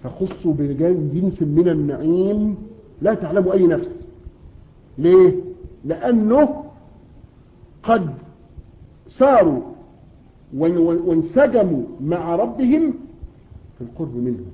فخصوا بجنس من النعيم لا تعلم أي نفس ليه لأنه قد ساروا وانسجموا مع ربهم في القرب منه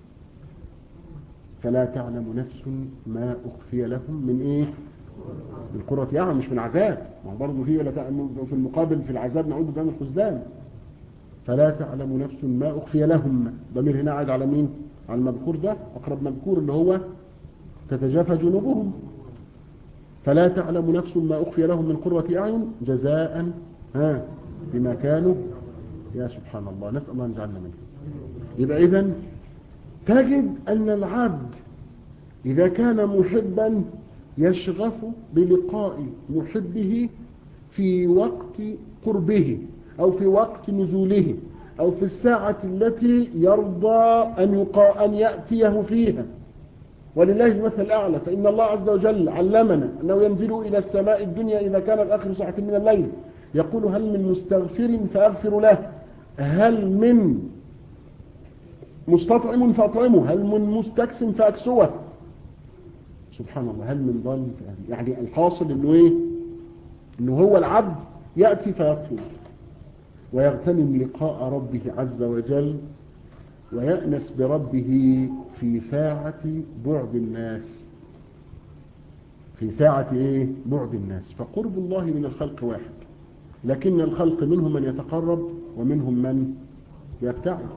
فلا تعلم نفس ما أخفي لهم من إيه من قرة يعني مش من عذاب ما هو برضه هي في المقابل في العذاب نعود بين الخزدان فلا تعلم نفس ما أخفي لهم ضمير هنا عاد على مين على المذكور ده أقرب مذكور اللي هو تتجافى جنوبهم فلا تعلم نفس ما أخفي لهم من قرة أعين جزاء ها بما كانوا يا سبحان الله نسأل الله أن يجعلنا منه يبقى إذن تجد أن العبد إذا كان محبا يشغف بلقاء محبه في وقت قربه أو في وقت نزوله أو في الساعة التي يرضى أن, يقا أن يأتيه فيها ولله المثل الأعلى فإن الله عز وجل علمنا أنه ينزل إلى السماء الدنيا إذا كانت آخر ساعة من الليل يقول هل من مستغفر فأغفر له هل من مستطعم فأطعمه هل من مستكس فأكسوه سبحان الله هل من ضال يعني الحاصل انه ايه انه هو العبد يأتي فيطلب ويغتنم لقاء ربه عز وجل ويأنس بربه في ساعة بعد الناس في ساعة ايه بعد الناس فقرب الله من الخلق واحد لكن الخلق منهم من يتقرب ومنهم من يبتعد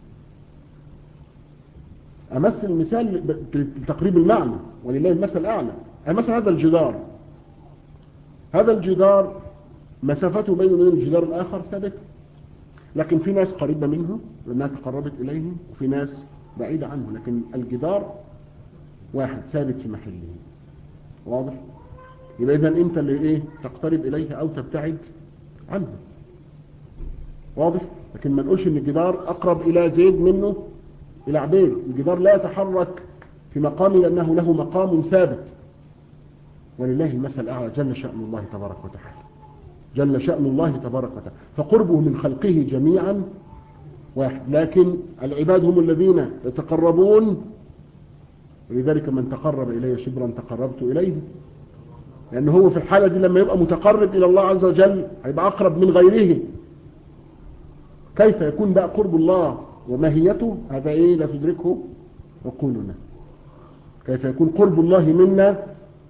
أمثل المثال بتقريب المعنى ولله المثل الأعلى مثل هذا الجدار هذا الجدار مسافته بينه وبين الجدار الآخر ثابته لكن في ناس قريبة منه لأنها تقربت إليه وفي ناس بعيدة عنه لكن الجدار واحد ثابت في محله واضح يبقى إذا أنت اللي إيه تقترب إليه أو تبتعد عنه واضح لكن ما نقولش ان الجدار اقرب الى زيد منه الى عبيد الجدار لا يتحرك في مقامه لانه له مقام ثابت ولله المثل الاعلى جل شأن الله تبارك وتعالى جل شأن الله تبارك وتعالى فقربه من خلقه جميعا واحد لكن العباد هم الذين يتقربون ولذلك من تقرب إلي شبرا تقربت إليه لأنه هو في الحالة دي لما يبقى متقرب إلى الله عز وجل هيبقى أقرب من غيره كيف يكون بقى قرب الله وماهيته هذا ايه لا تدركه عقولنا كيف يكون قرب الله منا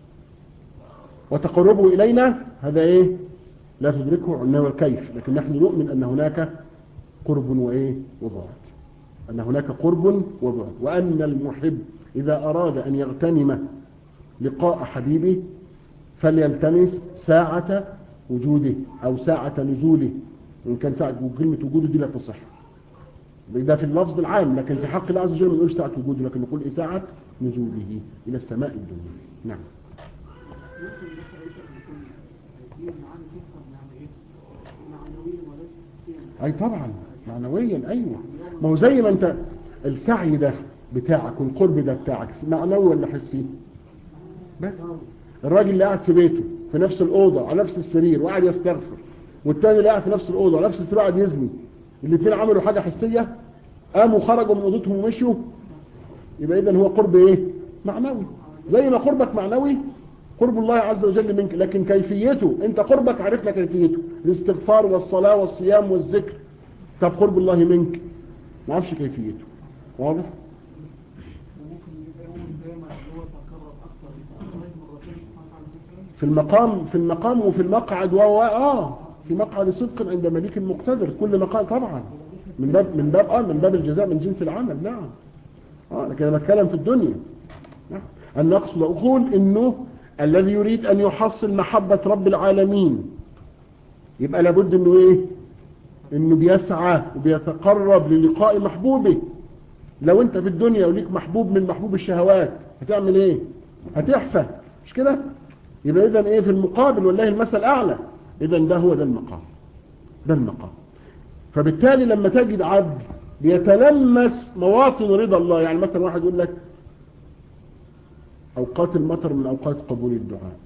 وتقربه إلينا هذا ايه لا تدركه عنا والكيف لكن نحن نؤمن أن هناك قرب وإيه وبعد أن هناك قرب وبعد وأن المحب إذا أراد أن يغتنم لقاء حبيبه فليلتمس ساعة وجوده أو ساعة نزوله وإن كان ساعة كلمة وجوده دي لا تصح ده في اللفظ العام لكن في حق الله عز وجل ما نقولش ساعة وجوده لكن نقول إيه ساعة نزوله إلى السماء الدنيا نعم أي طبعا معنويا أيوة ما هو زي ما أنت السعي ده بتاعك والقرب ده بتاعك معنوي ولا حسي بس الراجل اللي قاعد في بيته في نفس الأوضة على نفس السرير وقاعد يستغفر والتاني اللي قاعد في نفس الأوضة على نفس السرير قاعد يزني الاثنين عملوا حاجة حسية قاموا خرجوا من أوضتهم ومشوا يبقى إذا هو قرب إيه معنوي زي ما قربك معنوي قرب الله عز وجل منك لكن كيفيته انت قربك عرفنا كيفيته الاستغفار والصلاة والصيام والذكر طب قرب الله منك ما عرفش كيفيته واضح في المقام في المقام وفي المقعد و اه في مقعد صدق عند مليك مقتدر كل مقام طبعا من باب من باب اه من باب الجزاء من جنس العمل نعم اه لكن انا بتكلم في الدنيا نعم. انا اقصد اقول انه الذي يريد ان يحصل محبة رب العالمين يبقى لابد انه ايه انه بيسعى وبيتقرب للقاء محبوبه لو انت في الدنيا وليك محبوب من محبوب الشهوات هتعمل ايه هتحفى مش كده يبقى اذا ايه في المقابل والله المثل اعلى اذا ده هو ده المقام ده المقام فبالتالي لما تجد عبد بيتلمس مواطن رضا الله يعني مثلا واحد يقول لك أوقات المطر من أوقات قبول الدعاء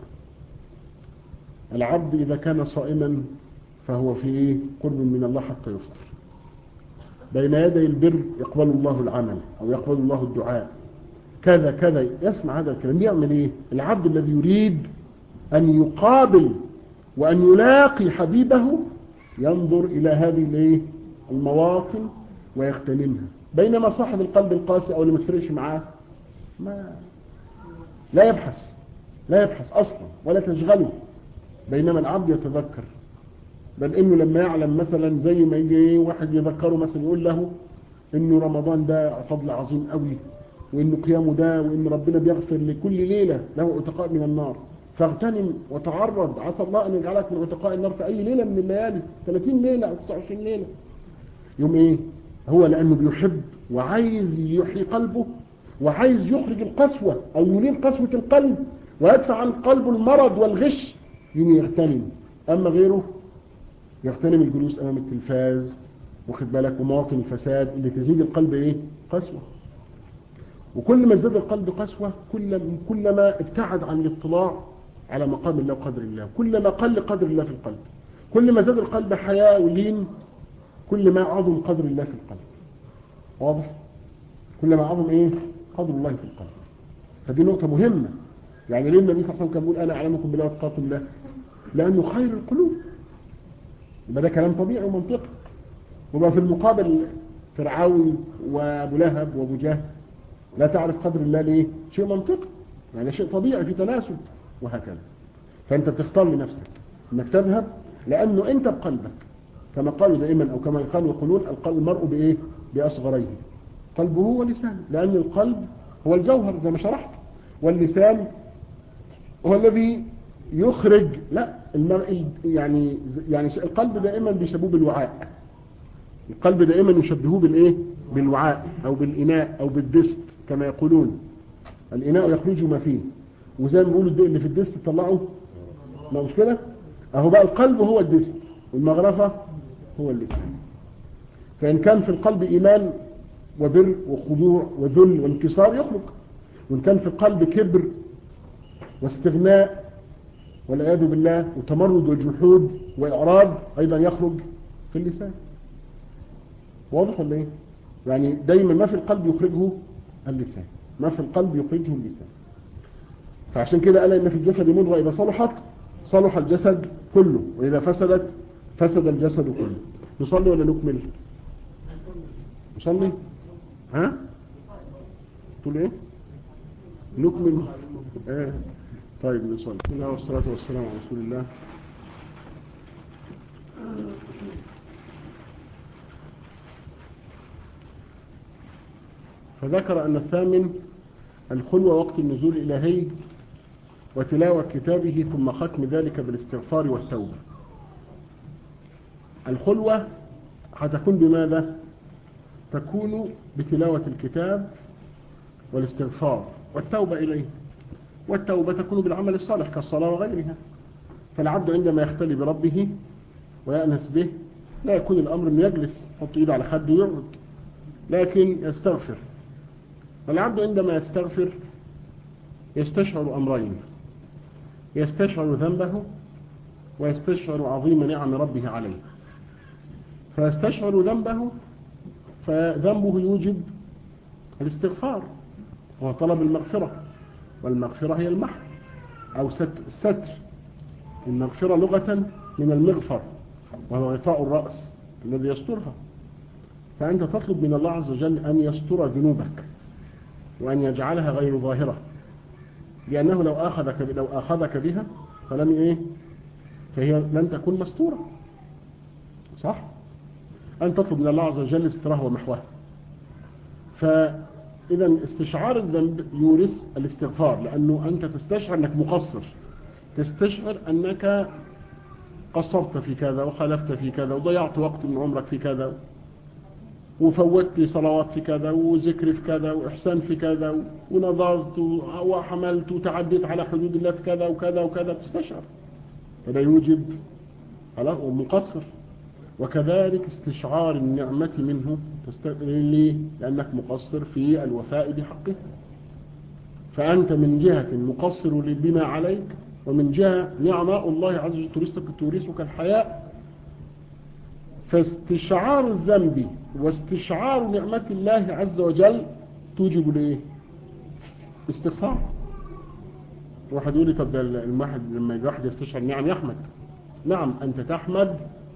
العبد إذا كان صائما فهو في قرب من الله حتى يفطر بين يدي البر يقبل الله العمل أو يقبل الله الدعاء كذا كذا يسمع هذا الكلام يعمل ايه العبد الذي يريد أن يقابل وأن يلاقي حبيبه ينظر إلى هذه الايه المواطن ويغتنمها بينما صاحب القلب القاسي أو اللي ما تفرقش معاه ما لا يبحث لا يبحث أصلا ولا تشغله بينما العبد يتذكر بل انه لما يعلم مثلا زي ما يجي واحد يذكره مثلا يقول له انه رمضان ده فضل عظيم قوي وانه قيامه ده وان ربنا بيغفر لكل ليلة له عتقاء من النار فاغتنم وتعرض عسى الله ان يجعلك من عتقاء النار في اي ليلة من الليالي 30 ليلة او 29 ليلة يوم ايه هو لانه بيحب وعايز يحيي قلبه وعايز يخرج القسوة او يلين قسوة القلب ويدفع عن قلبه المرض والغش يوم يغتنم اما غيره يغتنم الجلوس امام التلفاز واخد بالك ومواطن الفساد اللي تزيد القلب ايه قسوة وكل ما ازداد القلب قسوة كل كلما ابتعد عن الاطلاع على مقام الله وقدر الله كلما قل قدر الله في القلب كل ما زاد القلب حياة ولين كل ما عظم قدر الله في القلب واضح كل ما عظم ايه قدر الله في القلب فدي نقطة مهمة يعني ليه النبي صلى الله عليه وسلم كان بيقول انا اعلمكم بالله واتقاكم الله لانه خير القلوب يبقى ده كلام طبيعي ومنطقي وبقى في المقابل فرعون وابو لهب وابو جهل لا تعرف قدر الله ليه شيء منطقي يعني شيء طبيعي في تناسب وهكذا فانت بتختار لنفسك انك تذهب لانه انت بقلبك كما قالوا دائما او كما قالوا يقولون القلب المرء بايه باصغريه قلبه هو لسانه لان القلب هو الجوهر زي ما شرحت واللسان هو الذي يخرج لا المرء يعني يعني القلب دائما بيشبهوه بالوعاء القلب دائما يشبهوه بالايه بالوعاء او بالاناء او بالدست كما يقولون الاناء يخرج ما فيه وزي ما بيقولوا اللي في الدست تطلعه ما مش كده اهو بقى القلب هو الدست والمغرفه هو اللسان فان كان في القلب ايمان وبر وخضوع وذل وانكسار يخرج وان كان في القلب كبر واستغناء والعياذ بالله وتمرد وجحود وإعراض أيضا يخرج في اللسان واضح ولا ايه يعني دايما ما في القلب يخرجه اللسان ما في القلب يخرجه اللسان فعشان كده قال ان في الجسد مضغة اذا صلحت صلح الجسد كله واذا فسدت فسد الجسد كله نصلي ولا نكمل نصلي ها تقول ايه نكمل ايه طيب نصلي بسم الله والصلاة والسلام على رسول الله فذكر أن الثامن الخلوة وقت النزول الإلهي وتلاوة كتابه ثم ختم ذلك بالاستغفار والتوبة الخلوة هتكون بماذا تكون بتلاوة الكتاب والاستغفار والتوبة إليه والتوبة تكون بالعمل الصالح كالصلاة وغيرها فالعبد عندما يختلي بربه ويأنس به لا يكون الأمر أن يجلس يحط إيده على خده ويقعد لكن يستغفر فالعبد عندما يستغفر يستشعر أمرين يستشعر ذنبه ويستشعر عظيم نعم ربه عليه فيستشعر ذنبه فذنبه يوجب الاستغفار وهو طلب المغفرة والمغفرة هي المحو أو الستر المغفرة لغة من المغفر وهو غطاء الرأس الذي يسترها فأنت تطلب من الله عز وجل أن يستر ذنوبك وأن يجعلها غير ظاهرة لأنه لو أخذك لو أخذك بها فلم إيه فهي لن تكون مستورة صح أن تطلب من الله عز وجل سترها ومحوها فإذا استشعار الذنب يورث الاستغفار لأنه أنت تستشعر أنك مقصر تستشعر أنك قصرت في كذا وخالفت في كذا وضيعت وقت من عمرك في كذا وفوتت صلوات في كذا وذكر في كذا وإحسان في كذا ونظرت وحملت وتعديت على حدود الله في كذا وكذا وكذا تستشعر فلا يوجب خلاص ومقصر وكذلك استشعار النعمة منه ليه؟ لأنك مقصر في الوفاء بحقه فأنت من جهة مقصر بما عليك ومن جهة نعماء الله عز وجل تورثك, تورثك الحياء فاستشعار الذنب واستشعار نعمة الله عز وجل توجب الايه استغفار واحد يقول لي طب ده الواحد لما يجي واحد يستشعر نعم يحمد نعم انت تحمد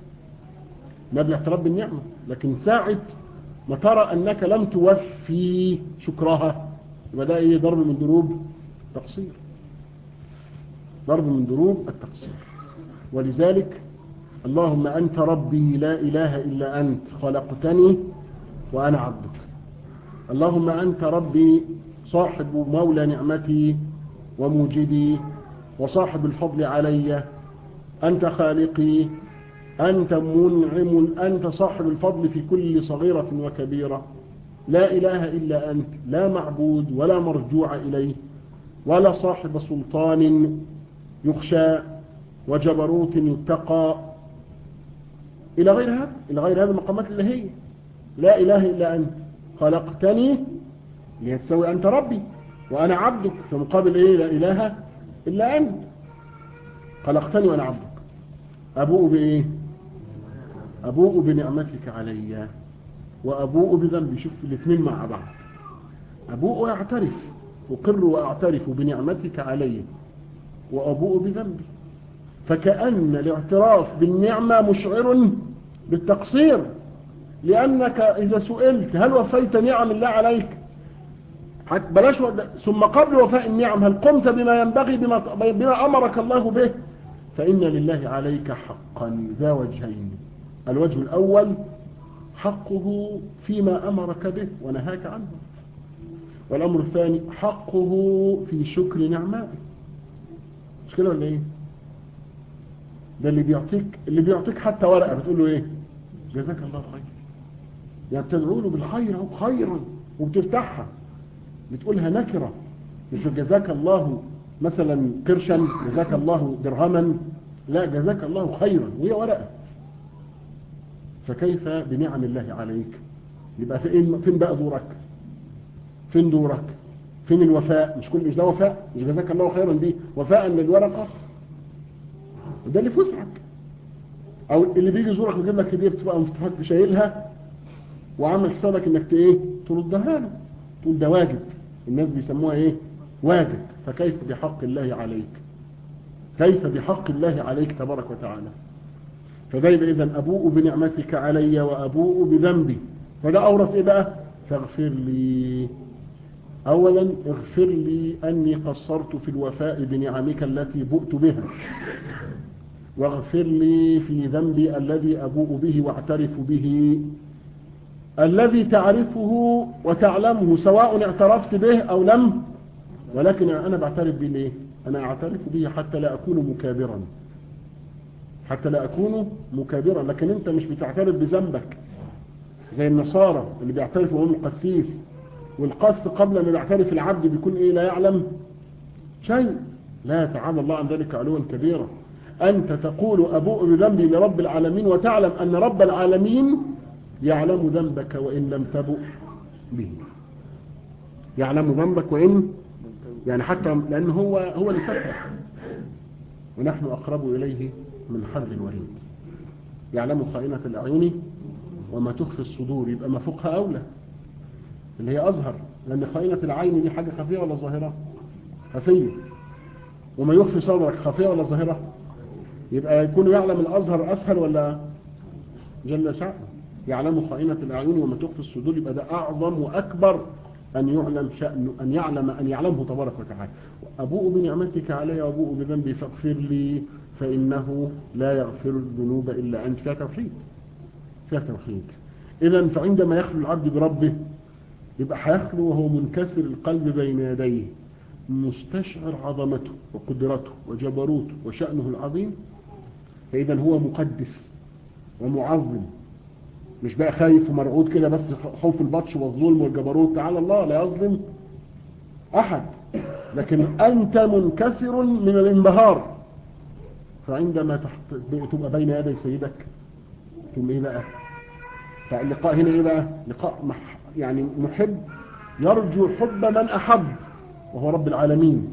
ما بالاعتراف بالنعمة لكن ساعة ما ترى انك لم توفي شكرها يبقى ده ايه ضرب من ضروب تقصير ضرب من ضروب التقصير ولذلك اللهم أنت ربي لا إله إلا أنت خلقتني وأنا عبدك اللهم أنت ربي صاحب مولى نعمتي وموجدي وصاحب الفضل علي أنت خالقي أنت منعم أنت صاحب الفضل في كل صغيرة وكبيرة لا إله إلا أنت لا معبود ولا مرجوع إليه ولا صاحب سلطان يخشى وجبروت يتقى إلى غير هذا إلى غير هذه المقامات اللي هي لا إله إلا أنت خلقتني ليتسوي أنت ربي وأنا عبدك في مقابل إيه لا إله إلا أنت خلقتني وأنا عبدك أبوء بإيه أبوء بنعمتك علي وأبوء بذنبي شوف الاثنين مع بعض أبوء وأعترف أقر وأعترف بنعمتك علي وأبوء بذنبي فكأن الاعتراف بالنعمة مشعر بالتقصير لأنك إذا سئلت هل وفيت نعم الله عليك بلاش ثم قبل وفاء النعم هل قمت بما ينبغي بما, بما أمرك الله به فإن لله عليك حقا ذا وجهين الوجه الأول حقه فيما أمرك به ونهاك عنه والأمر الثاني حقه في شكر نعمائه مش كده ولا ايه ده اللي بيعطيك اللي بيعطيك حتى ورقة بتقول له ايه جزاك الله خير يعني بتدعو له بالخير او خيرا وبتفتحها بتقولها نكرة مش جزاك الله مثلا قرشا جزاك الله درهما لا جزاك الله خيرا وهي ورقة فكيف بنعم الله عليك يبقى فين فين بقى دورك فين دورك فين الوفاء مش كل مش ده وفاء مش جزاك الله خيرا دي وفاء للورقة وده اللي في وسعك او اللي بيجي يزورك ويجيب لك هديه بتبقى مفتوحات شايلها وعامل حسابك انك ايه تردها له تقول ده واجب الناس بيسموها ايه واجب فكيف بحق الله عليك كيف بحق الله عليك تبارك وتعالى فده يبقى اذا ابوء بنعمتك علي وابوء بذنبي فده اورث ايه بقى فاغفر لي اولا اغفر لي اني قصرت في الوفاء بنعمك التي بؤت بها واغفر لي في ذنبي الذي أبوء به واعترف به الذي تعرفه وتعلمه سواء اعترفت به أو لم ولكن أنا بعترف به ليه أنا أعترف به حتى لا أكون مكابرا حتى لا أكون مكابرا لكن أنت مش بتعترف بذنبك زي النصارى اللي بيعترفوا هم القسيس والقس قبل ما بيعترف العبد بيكون إيه لا يعلم شيء لا تعالى الله عن ذلك علوا كبيرا أنت تقول أبوء بذنبي لرب العالمين وتعلم أن رب العالمين يعلم ذنبك وإن لم تبؤ به يعلم ذنبك وإن يعني حتى لأن هو هو اللي ستر ونحن أقرب إليه من حبل الوريد يعلم خائنة الأعين وما تخفي الصدور يبقى ما فوقها أولى اللي هي أظهر لأن خائنة العين دي حاجة خفية ولا ظاهرة خفية وما يخفي صدرك خفية ولا ظاهرة يبقى يكون يعلم الأظهر أسهل ولا جل شأنه يعلم خائنة الأعين وما تخفي الصدور يبقى ده أعظم وأكبر أن يعلم شأنه أن يعلم أن يعلمه تبارك وتعالى أبوء بنعمتك علي وأبوء بذنبي فاغفر لي فإنه لا يغفر الذنوب إلا أنت فيها توحيد فيها توحيد إذا فعندما يخلو العبد بربه يبقى هيخلو وهو منكسر القلب بين يديه مستشعر عظمته وقدرته وجبروته وشأنه العظيم فإذا هو مقدس ومعظم مش بقى خايف ومرعود كده بس خوف البطش والظلم والجبروت تعالى الله لا يظلم أحد لكن أنت منكسر من الانبهار فعندما تحت... تبقى بين يدي سيدك تقول ايه بقى فاللقاء هنا ايه بقى لقاء مح... يعني محب يرجو حب من أحب وهو رب العالمين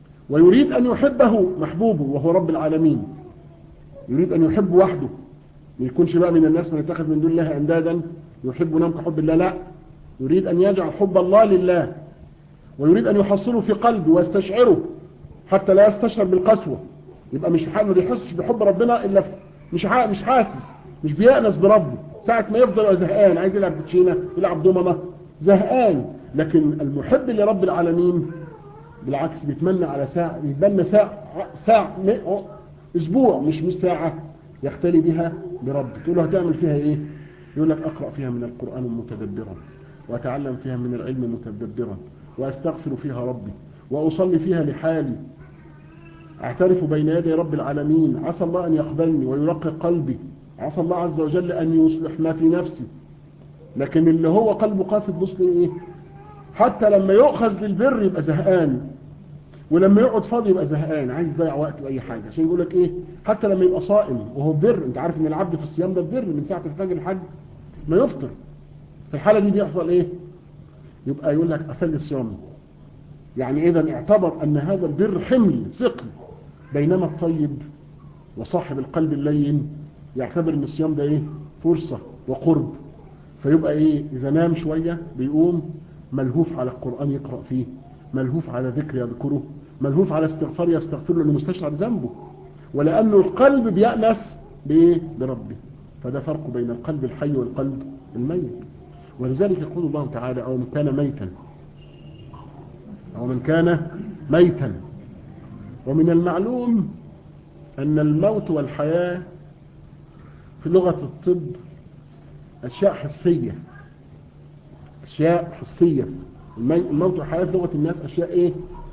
ويريد أن يحبه محبوبه وهو رب العالمين يريد أن يحب وحده ما يكونش بقى من الناس من يتخذ من دون الله اندادا يحبونهم كحب الله لا يريد ان يجعل حب الله لله ويريد ان يحصله في قلبه ويستشعره حتى لا يستشعر بالقسوة يبقى مش ما بيحسش بحب ربنا الا مش مش حاسس مش بيأنس بربه ساعة ما يفضل يبقى زهقان عايز يلعب كوتشينه يلعب دومنه زهقان لكن المحب لرب العالمين بالعكس بيتمنى على ساعة يتمنى ساعة ساعة اسبوع مش مش ساعة يختلي بها برب تقول له هتعمل فيها ايه يقول لك اقرأ فيها من القرآن متدبرا واتعلم فيها من العلم متدبرا واستغفر فيها ربي واصلي فيها لحالي اعترف بين يدي رب العالمين عسى الله ان يقبلني ويرقق قلبي عسى الله عز وجل ان يصلح ما في نفسي لكن اللي هو قلبه قاسي تبص ايه حتى لما يؤخذ للبر يبقى زهقان ولما يقعد فاضي يبقى زهقان عايز يضيع وقت باي حاجه عشان يقول لك ايه حتى لما يبقى صائم وهو بر انت عارف ان العبد في الصيام ده بر من ساعه الفجر لحد ما يفطر في الحاله دي بيحصل ايه يبقى يقول لك اسلي الصيام يعني اذا اعتبر ان هذا البر حمل ثقل بينما الطيب وصاحب القلب اللين يعتبر ان الصيام ده ايه فرصه وقرب فيبقى ايه اذا نام شويه بيقوم ملهوف على القرآن يقرأ فيه ملهوف على ذكر يذكره ملهوف على استغفار يستغفر له لمستشعر ذنبه ولأنه القلب بيأنس بإيه؟ بربه فده فرق بين القلب الحي والقلب الميت ولذلك يقول الله تعالى أو من كان ميتا أو من كان ميتا ومن المعلوم أن الموت والحياة في لغة الطب أشياء حسية أشياء حسية الموت والحياة في لغة الناس أشياء إيه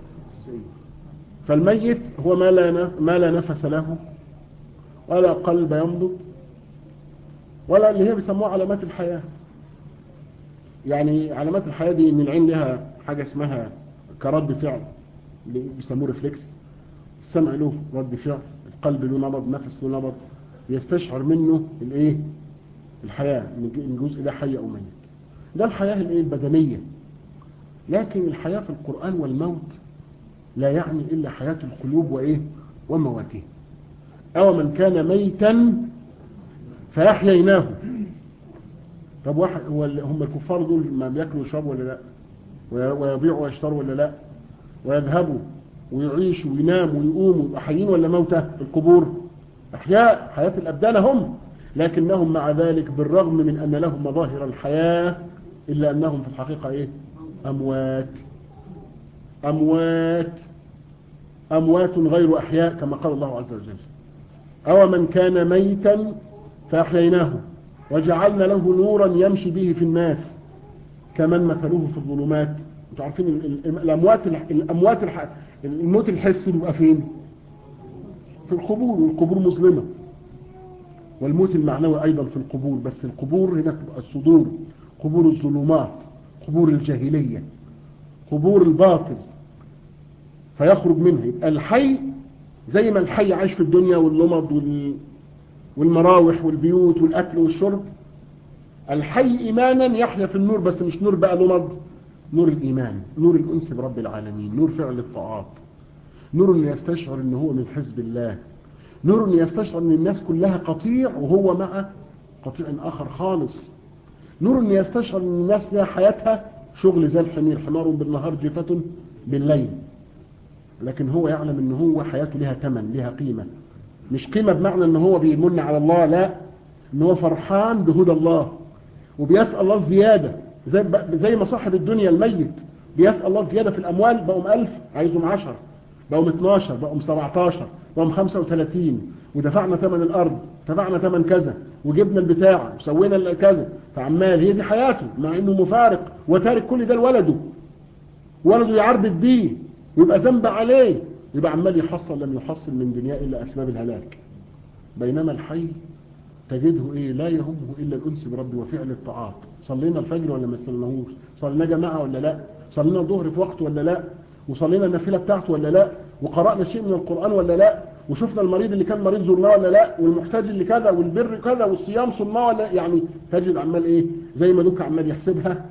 فالميت هو ما لا ما لا نفس له ولا قلب ينبض ولا اللي هي بيسموها علامات الحياة يعني علامات الحياة دي ان العين لها حاجة اسمها كرد فعل اللي بيسموه ريفلكس السمع له رد فعل القلب له نبض نفس له نبض يستشعر منه الايه الحياة ان جزء ده حي او ميت ده الحياة الايه البدنية لكن الحياة في القرآن والموت لا يعني إلا حياة القلوب وإيه ومواته أو من كان ميتا فأحييناه طب واحد هو هم الكفار دول ما بياكلوا ويشربوا ولا لا ويبيعوا ويشتروا ولا لا ويذهبوا ويعيشوا ويناموا ويقوموا يبقوا حيين ولا موتى في القبور أحياء حياة الأبدان هم لكنهم مع ذلك بالرغم من أن لهم مظاهر الحياة إلا أنهم في الحقيقة إيه أموات أموات أموات غير أحياء كما قال الله عز وجل أو من كان ميتا فأحييناه وجعلنا له نورا يمشي به في الناس كمن مثلوه في الظلمات انتوا عارفين الأموات الأموات الموت الحسي بيبقى فين في القبور والقبور مظلمة والموت المعنوي أيضا في القبور بس القبور هنا تبقى الصدور قبور الظلمات قبور الجاهلية قبور الباطل فيخرج منها يبقى الحي زي ما الحي عايش في الدنيا واللمض وال... والمراوح والبيوت والأكل والشرب الحي إيمانا يحيا في النور بس مش نور بقى لمض نور الإيمان نور الأنس برب العالمين نور فعل الطاعات نور أن يستشعر أنه هو من حزب الله نور أن يستشعر أن الناس كلها قطيع وهو مع قطيع آخر خالص نور أن يستشعر أن الناس لها حياتها شغل زي الحمير حمار بالنهار جفة بالليل لكن هو يعلم ان هو حياته لها ثمن لها قيمة مش قيمة بمعنى ان هو بيمن على الله لا ان هو فرحان بهدى الله وبيسأل الله زيادة زي, زي ما صاحب الدنيا الميت بيسأل الله زيادة في الاموال بقوم الف عايزهم عشر بقوم 12 بقوم 17 بقوم 35 ودفعنا ثمن الارض دفعنا ثمن كذا وجبنا البتاع وسوينا كذا فعمال هي دي حياته مع انه مفارق وتارك كل ده لولده ولده يعربد بيه ويبقى ذنب عليه يبقى عمال يحصل لم يحصل من دنيا الا اسباب الهلاك بينما الحي تجده ايه لا يهمه الا الانس بربه وفعل الطاعات صلينا الفجر ولا ما صليناهوش صلينا جماعه ولا لا صلينا الظهر في وقته ولا لا وصلينا النافله بتاعته ولا لا وقرانا شيء من القران ولا لا وشفنا المريض اللي كان مريض زرناه ولا لا والمحتاج اللي كذا والبر كذا والصيام صمناه ولا يعني تجد عمال ايه زي ما دوك عمال يحسبها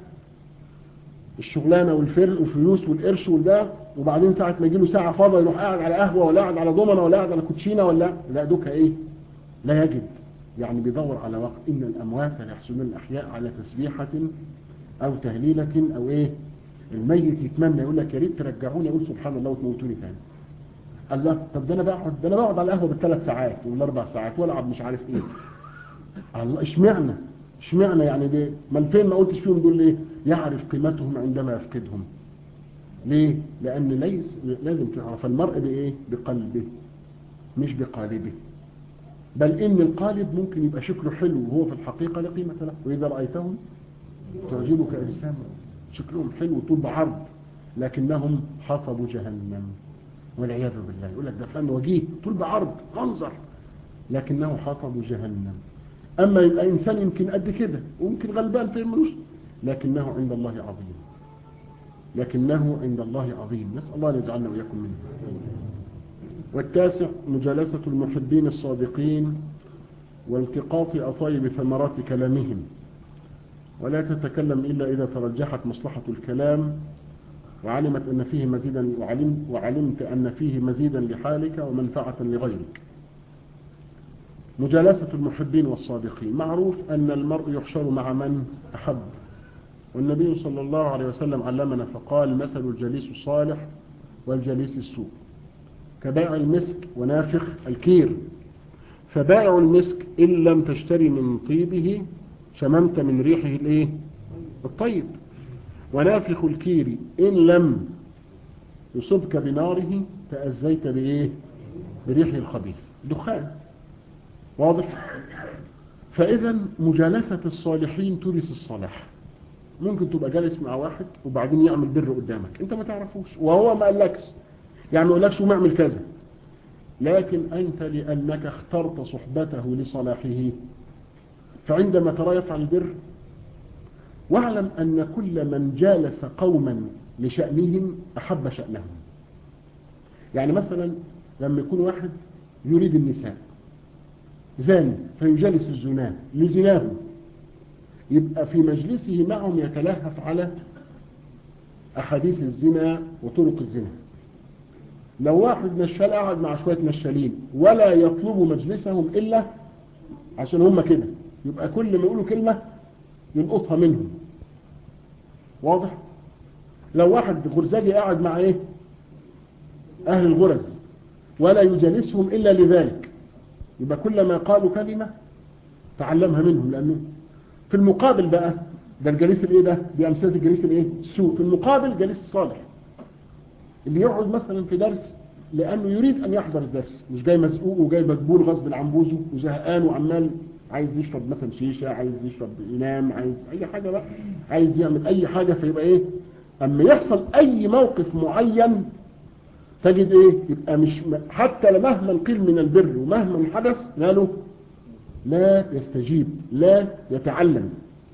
الشغلانه والفرق والفلوس والقرش والده وبعدين ساعه ما يجي له ساعه فاضيه يروح قاعد على قهوه ولا قاعد على ضمنه ولا قاعد على كوتشينه ولا لا دوكا ايه لا يجد يعني بيدور على وقت إن الأموات يحسنون الأحياء على تسبيحة أو تهليلة أو إيه الميت يتمنى يقول لك يا ريت ترجعوني أقول سبحان الله وتموتوني ثاني الله طب ده أنا بقعد ده أنا بقعد على القهوة بالثلاث ساعات والأربع ساعات وألعب مش عارف إيه الله اشمعنى اشمعنى يعني ده ما فين ما قلتش فيهم دول ليه يعرف قيمتهم عندما يفقدهم ليه لأن ليس لازم تعرف المرء بإيه بقلبه مش بقالبه بل إن القالب ممكن يبقى شكله حلو وهو في الحقيقة لا قيمة له وإذا رأيتهم تعجبك أجسامهم شكلهم حلو طول بعرض لكنهم حطبوا جهنم والعياذ بالله يقول لك ده فلان وجيه طول بعرض منظر لكنه حطب جهنم أما يبقى إنسان يمكن قد كده ويمكن غلبان في ملوش لكنه عند الله عظيم لكنه عند الله عظيم نسأل الله أن يجعلنا وإياكم منه والتاسع مجالسة المحبين الصادقين والتقاط أطايب ثمرات كلامهم ولا تتكلم إلا إذا ترجحت مصلحة الكلام وعلمت أن فيه مزيدا وعلم وعلمت أن فيه مزيدا لحالك ومنفعة لغيرك مجالسة المحبين والصادقين معروف أن المرء يحشر مع من أحب والنبي صلى الله عليه وسلم علمنا فقال مثل الجليس الصالح والجليس السوء كبائع المسك ونافخ الكير فبائع المسك إن لم تشتري من طيبه شممت من ريحه الايه الطيب ونافخ الكير إن لم يصبك بناره تأذيت بإيه بريحه الخبيث دخان واضح فإذا مجالسة الصالحين تورث الصلاح ممكن تبقى جالس مع واحد وبعدين يعمل بر قدامك انت ما تعرفوش وهو ما قالكش يعني ما قالكش وما اعمل كذا لكن انت لانك اخترت صحبته لصلاحه فعندما ترى يفعل البر واعلم ان كل من جالس قوما لشأنهم احب شأنهم يعني مثلا لما يكون واحد يريد النساء زاني فيجالس الزناه لزناهم يبقى في مجلسه معهم يتلهف على أحاديث الزنا وطرق الزنا لو واحد نشال قاعد مع شوية نشالين ولا يطلب مجلسهم إلا عشان هم كده يبقى كل ما يقولوا كلمة يلقطها منهم واضح لو واحد غرزاجي قاعد مع ايه اهل الغرز ولا يجالسهم الا لذلك يبقى كل ما قالوا كلمة تعلمها منهم لانه في المقابل بقى ده الجليس الايه ده دي امثله الجليس الايه السوء في المقابل جليس الصالح اللي يقعد مثلا في درس لانه يريد ان يحضر الدرس مش جاي مزقوق وجاي مجبول غصب عن بوزه وزهقان وعمال عايز يشرب مثلا شيشه عايز يشرب ينام عايز اي حاجه بقى عايز يعمل اي حاجه فيبقى ايه اما يحصل اي موقف معين تجد ايه يبقى مش حتى مهما قيل من البر ومهما حدث ماله لا يستجيب لا يتعلم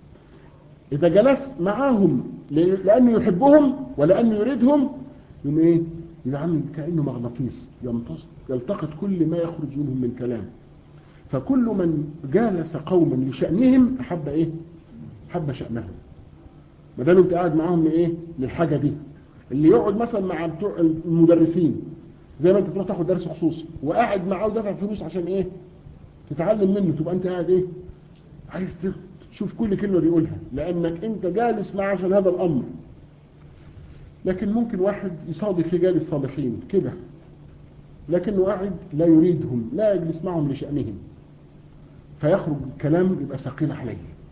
إذا جلس معاهم لأنه يحبهم ولأنه يريدهم يقوم إيه يبقى عامل كأنه مغناطيس يلتقط كل ما يخرج منهم من كلام فكل من جالس قوما لشأنهم أحب إيه أحب شأنهم ما دام أنت قاعد معاهم لإيه للحاجة دي اللي يقعد مثلا مع بتوع المدرسين زي ما انت تروح تاخد درس خصوصي وقاعد معاه ودافع فلوس عشان ايه تتعلم منه تبقى انت قاعد ايه عايز تشوف كل كلمة بيقولها لانك انت جالس معه عشان هذا الامر لكن ممكن واحد يصادف رجال الصالحين كده لكنه قاعد لا يريدهم لا يجلس معهم لشأنهم فيخرج الكلام يبقى ثقيل عليه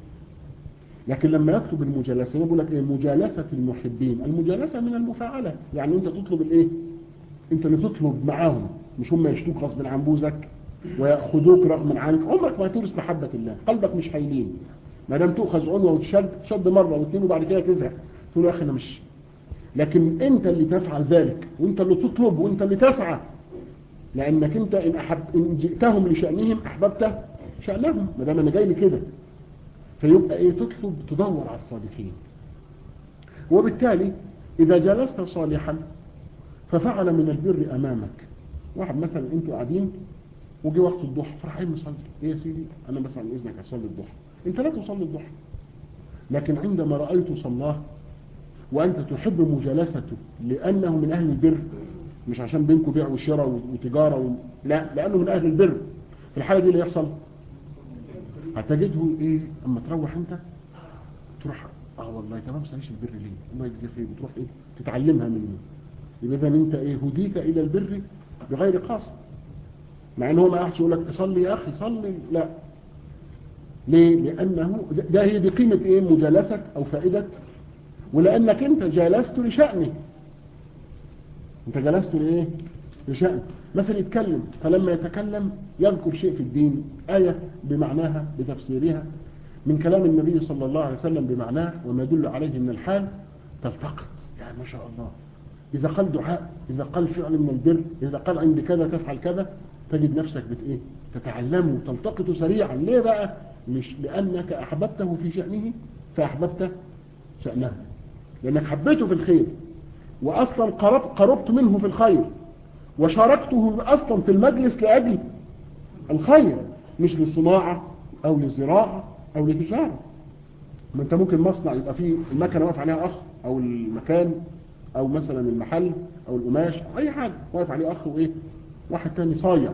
لكن لما يكتب المجالسة يقول لك ايه مجالسة المحبين المجالسة من المفاعلة يعني انت تطلب الايه انت اللي تطلب معاهم مش هم يشتوك غصب عن بوزك ويأخذوك رغم عنك عمرك ما هتورث محبة الله قلبك مش هيلين ما دام تؤخذ عنوة وتشد تشد مرة واثنين وبعد كده تزهق تقول يا اخي انا مش لكن انت اللي تفعل ذلك وانت اللي تطلب وانت اللي تسعى لانك انت ان, أحب إن جئتهم لشأنهم احببت شأنهم ما دام انا جاي لي كده فيبقى ايه تطلب تدور على الصالحين وبالتالي اذا جلست صالحا ففعل من البر امامك واحد مثلا انتوا قاعدين وجي وقت الضحى فرحين نصلي ايه يا سيدي انا بس عن اذنك اصلي الضحى انت لا تصلي الضحى لكن عندما رايت صلاه وانت تحب مجالسته لانه من اهل البر مش عشان بينكم بيع وشراء وتجاره و... لا لانه من اهل البر في الحاله دي اللي يحصل هتجده ايه اما تروح انت تروح اه والله تمام سالش البر ليه الله يجزيه خير وتروح ايه تتعلمها منه يبقى اذا انت ايه هديت الى البر بغير قصد مع ان هو ما قاعدش يقول لك صلي يا اخي صلي لا ليه لانه ده- ده هي دي قيمه ايه مجالسه او فائده ولانك انت جالست لشانه انت جلست لايه لشأن مثلا يتكلم فلما يتكلم يذكر شيء في الدين آية بمعناها بتفسيرها من كلام النبي صلى الله عليه وسلم بمعناه وما يدل عليه من الحال تلتقط يعني ما شاء الله إذا قال دعاء إذا قال فعل من البر إذا قال عند كذا تفعل كذا تجد نفسك بت إيه تتعلمه تلتقط سريعا ليه بقى مش لأنك أحببته في شأنه فأحببت شأنه لأنك حبيته في الخير وأصلا قرب قربت منه في الخير وشاركته أصلا في المجلس لأجل الخير مش للصناعة أو للزراعة أو للتجارة ما أنت ممكن مصنع يبقى فيه المكنة واقف عليها أخ أو المكان أو مثلا المحل أو القماش أو أي حاجة واقف عليه أخ وإيه واحد تاني صايع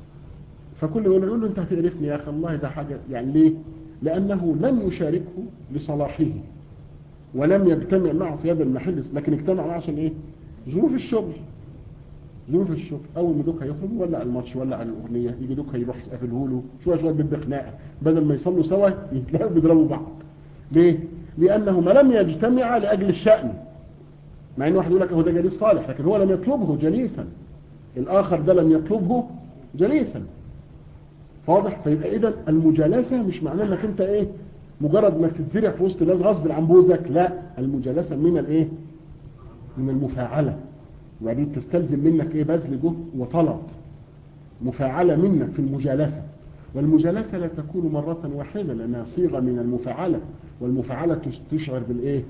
فكل يقول يقول له أنت هتقرفني يا أخي الله ده حاجة يعني ليه لأنه لم يشاركه لصلاحه ولم يجتمع معه في هذا المحل لكن اجتمع معه عشان ايه ظروف الشغل ظروف الشغل اول ما دوك هيخرج ولا الماتش ولا على الاغنيه يجي دوك هيروح يقفله له شويه شويه بيبقى خناقه بدل ما يصلوا سوا يتلاقوا بيضربوا بعض ليه لانهما لم يجتمعا لاجل الشان مع ان واحد يقول لك هو ده جليس صالح لكن هو لم يطلبه جليسا الاخر ده لم يطلبه جليسا واضح فيبقى اذا المجالسه مش معناه انك انت ايه مجرد ما تتزرع في وسط الناس غصب عن بوزك لا المجالسه من الايه من المفاعله وبعدين تستلزم منك ايه بذل جهد وطلب مفاعله منك في المجالسه والمجالسه لا تكون مره واحده لانها صيغه من المفاعله والمفاعله تشعر بالايه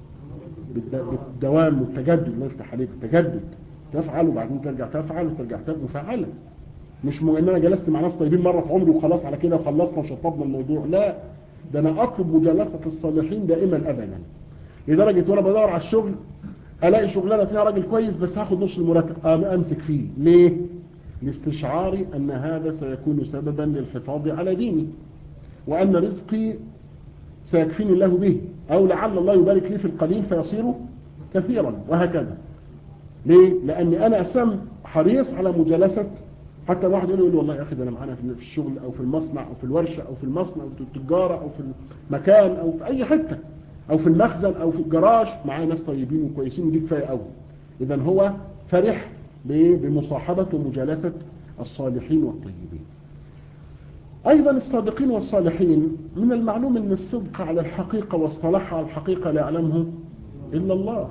بالد- بالدوام والتجدد الله يفتح عليك التجدد تفعل وبعدين ترجع تفعل وترجع تفعل مفاعله مش مو ان انا جلست مع ناس طيبين مره في عمري وخلاص على كده وخلصنا وشطبنا الموضوع لا ده انا اطلب مجالسه الصالحين دائما ابدا لدرجه وانا بدور على الشغل الاقي شغلانه فيها راجل كويس بس هاخد نص المرتب أم- امسك فيه ليه لاستشعاري ان هذا سيكون سببا للحفاظ على ديني وان رزقي سيكفيني الله به او لعل الله يبارك لي في القليل فيصير كثيرا وهكذا ليه لاني انا اسم حريص على مجالسه حتى الواحد يقول لي والله يا اخي ده انا معانا في الشغل او في المصنع او في الورشه او في المصنع او في التجاره او في المكان او في اي حته او في المخزن او في الجراج معايا ناس طيبين وكويسين ودي كفايه قوي اذا هو فرح بإيه؟ بمصاحبه ومجالسه الصالحين والطيبين ايضا الصادقين والصالحين من المعلوم ان الصدق على الحقيقه والصلاح على الحقيقه لا يعلمه الا الله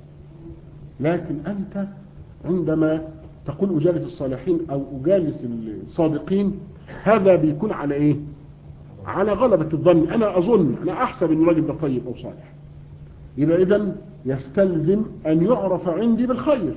لكن انت عندما تقول أجالس الصالحين أو أجالس الصادقين هذا بيكون على إيه على غلبة الظن أنا أظن أنا أحسب أن الراجل ده طيب أو صالح يبقى إذن يستلزم أن يعرف عندي بالخير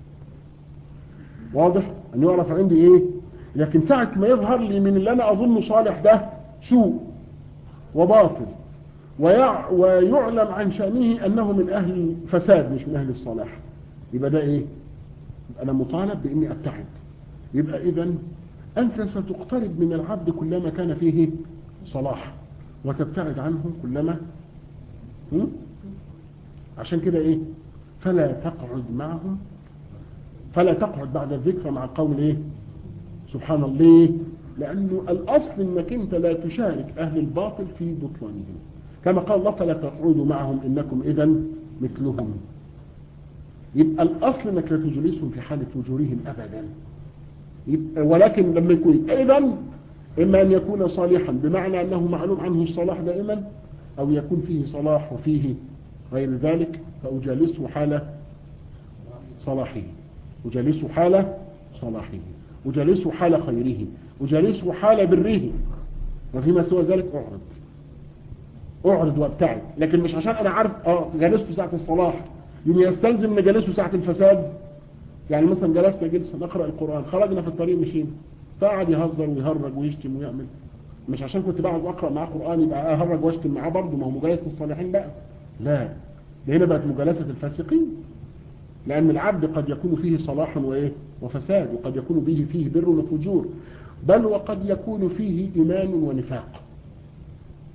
واضح أن يعرف عندي إيه لكن ساعة ما يظهر لي من اللي أنا أظنه صالح ده سوء وباطل ويع ويعلم عن شأنه أنه من أهل الفساد مش من أهل الصلاح يبقى ده إيه أنا مطالب بإني أبتعد يبقى إذا أنت ستقترب من العبد كلما كان فيه صلاح وتبتعد عنه كلما م? عشان كده إيه فلا تقعد معهم فلا تقعد بعد الذكر مع القوم إيه سبحان الله لأنه الأصل أنك أنت لا تشارك أهل الباطل في بطلانهم كما قال الله فلا تقعدوا معهم إنكم إذا مثلهم يبقى الأصل أنك لا تجلسهم في حالة وجورهم أبدا يبقى ولكن لما يكون أيضا إما أن يكون صالحا بمعنى أنه معلوم عنه الصلاح دائما أو يكون فيه صلاح وفيه غير ذلك فأجالسه حال صلاحه أجالسه حال صلاحه أجالسه حال خيره أجالسه حال بره وفيما سوى ذلك أعرض أعرض وابتعد لكن مش عشان أنا عارف آه جالسته ساعة الصلاح يوم يستلزم نجلسه ساعة الفساد يعني مثلا جلسنا جلسة نقرأ القرآن خرجنا في الطريق مشينا فقعد يهزر ويهرج ويشتم ويعمل مش عشان كنت بقعد اقرا معاه قرآن يبقى اهرج واشتم معاه برضه ما هو مجالسة الصالحين بقى لا ده هنا بقت مجالسة الفاسقين لأن العبد قد يكون فيه صلاح وإيه وفساد وقد يكون به فيه بر وفجور بل وقد يكون فيه إيمان ونفاق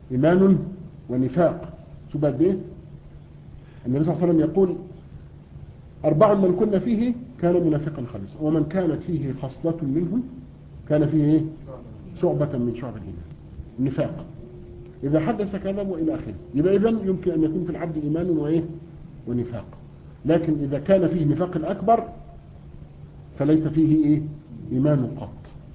إيمان ونفاق شو قد ايه النبي صلى الله عليه وسلم يقول أربع من كنا فيه كان منافقا خالصا ومن كانت فيه خصلة منهم كان فيه ايه شعبة من شعب الإيمان النفاق إذا حدث كلام وإلى آخره يبقى إذن يمكن أن يكون في العبد إيمان وإيه ونفاق لكن إذا كان فيه نفاق الأكبر فليس فيه إيه إيمان قط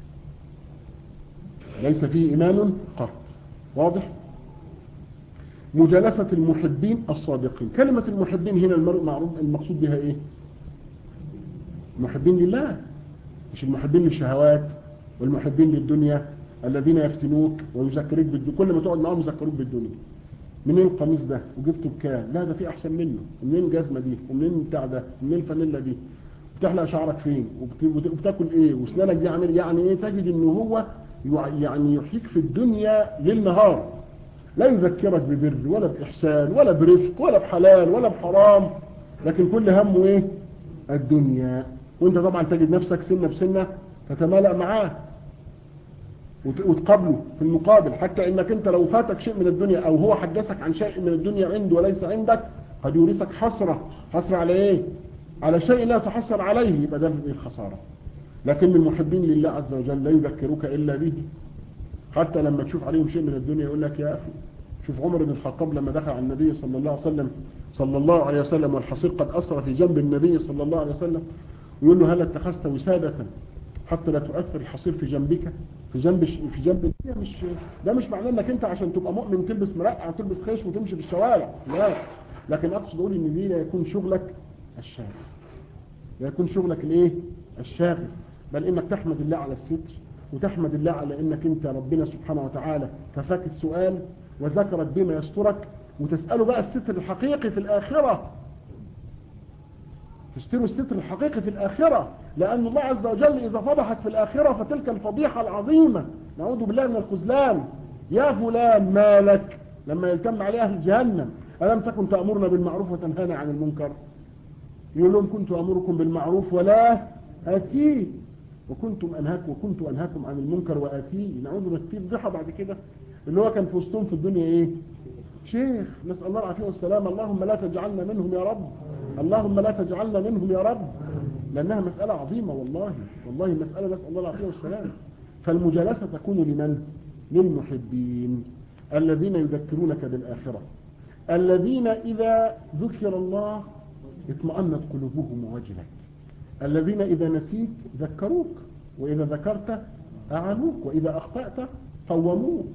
ليس فيه إيمان قط واضح مجالسة المحبين الصادقين كلمة المحبين هنا المعروف المقصود بها إيه محبين لله مش المحبين للشهوات والمحبين للدنيا الذين يفتنوك ويذكروك بالدنيا كل ما تقعد معاهم يذكروك بالدنيا منين القميص ده وجبته بكام لا ده في احسن منه ومنين الجزمه دي ومنين بتاع ده ومنين الفانيلا دي بتحلق شعرك فين وبتاكل ايه واسنانك دي عامل يعني ايه تجد ان هو يعني يحييك في الدنيا ليل نهار لا يذكرك ببر ولا باحسان ولا برفق ولا بحلال ولا بحرام لكن كل همه ايه الدنيا وانت طبعا تجد نفسك سنه بسنه تتمالأ معاه وتقابله في المقابل حتى انك انت لو فاتك شيء من الدنيا او هو حدثك عن شيء من الدنيا عنده وليس عندك قد يورثك حسرة حسرة على ايه على شيء لا تحسر عليه يبقى ده الخسارة لكن المحبين لله عز وجل لا يذكروك الا به حتى لما تشوف عليهم شيء من الدنيا يقول لك يا اخي شوف عمر بن الخطاب لما دخل على النبي صلى الله عليه وسلم صلى الله عليه وسلم والحصير قد أسر في جنب النبي صلى الله عليه وسلم ويقول له هل اتخذت وسادة حتى لا تؤثر الحصير في جنبك في جنب في جنب الدنيا مش ده مش معناه انك انت عشان تبقى مؤمن تلبس مرقع وتلبس خيش وتمشي في الشوارع لا لكن اقصد اقول ان دي لا يكون شغلك الشاغل لا يكون شغلك الايه الشاغل بل انك تحمد الله على الستر وتحمد الله على انك انت ربنا سبحانه وتعالى كفاك السؤال وذكرك بما يسترك وتسأله بقى الستر الحقيقي في الآخرة تشتروا الستر الحقيقي في الآخرة لأن الله عز وجل إذا فضحت في الآخرة فتلك الفضيحة العظيمة نعوذ بالله من الخذلان يا فلان مالك لما يلتم عليه أهل جهنم ألم تكن تأمرنا بالمعروف وتنهانا عن المنكر يقول لهم كنت أمركم بالمعروف ولا آتيه وكنتم أنهاكم وكنت أنهاكم عن المنكر وآتيه نعوذ بالله في فضيحة بعد كده اللي هو كان في وسطهم في الدنيا إيه شيخ نسأل الله العافية والسلام اللهم لا تجعلنا منهم يا رب اللهم لا تجعلنا منهم يا رب لأنها مسألة عظيمة والله والله مسألة نسأل الله العافية والسلام فالمجالسة تكون لمن للمحبين الذين يذكرونك بالآخرة الذين إذا ذكر الله اطمأنت قلوبهم ووجلت الذين إذا نسيت ذكروك وإذا ذكرت أعانوك وإذا أخطأت قوموك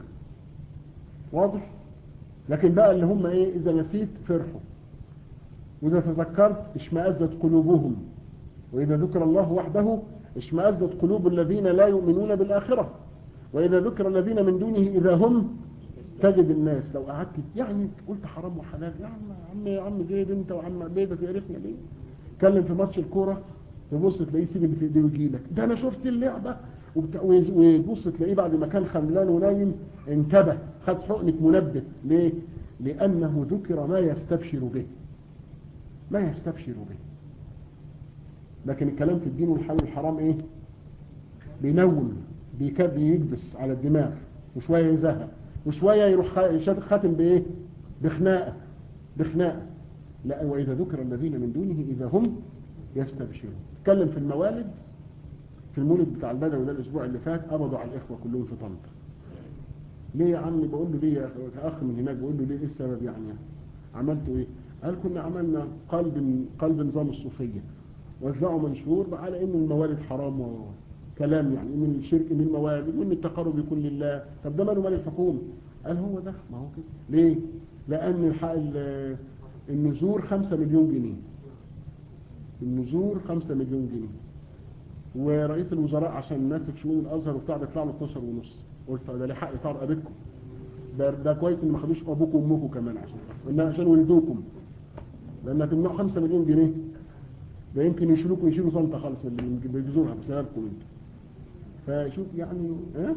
واضح لكن بقى اللي هم ايه اذا نسيت فرحوا واذا تذكرت اشمأزت قلوبهم واذا ذكر الله وحده اشمأزت قلوب الذين لا يؤمنون بالآخرة واذا ذكر الذين من دونه اذا هم تجد الناس لو قعدت يعني قلت حرام وحلال يا عم عم يا عم زيد انت وعم عبيده تعرفنا ليه اتكلم في ماتش الكوره تبص تلاقيه سيب اللي في ايديه ويجي لك ده انا شفت اللعبه وتبص تلاقيه بعد ما كان خملان ونايم انتبه خد حقنة منبه ليه لأنه ذكر ما يستبشر به ما يستبشر به لكن الكلام في الدين والحلال والحرام ايه بينوم بيكبس على الدماغ وشوية يزهق وشوية يروح خاتم بايه بخناقة بخناقة لا وإذا ذكر الذين من دونه إذا هم يستبشرون تكلم في الموالد في المولد بتاع البدوي ده الاسبوع اللي فات قبضوا على الاخوه كلهم في طنطا ليه يا عم بقول له ليه يا اخ من هناك بقول له ليه ايه السبب يعني عملتوا ايه قال كنا عملنا قلب قلب نظام الصوفيه وزعوا منشور على ان الموالد حرام وكلام يعني ان الشرك من الموالد وان التقرب يكون لله طب ده ماله مال الحكومه قال هو ده ما هو كده ليه لان النزور 5 مليون جنيه النزور 5 مليون جنيه ورئيس الوزراء عشان ماسك شؤون الازهر وبتاع بيطلع له 12 ونص قلت ده ليه حق يطلع رقبتكم ده, ده كويس ان ما خدوش ابوكم وامكم كمان عشان وانها عشان ولدوكم لان هتمنعوا 5 مليون جنيه ده يمكن يشيلوكم يشيلوا صنطه خالص من اللي بيجزوها بسببكم انتوا فشوف يعني ها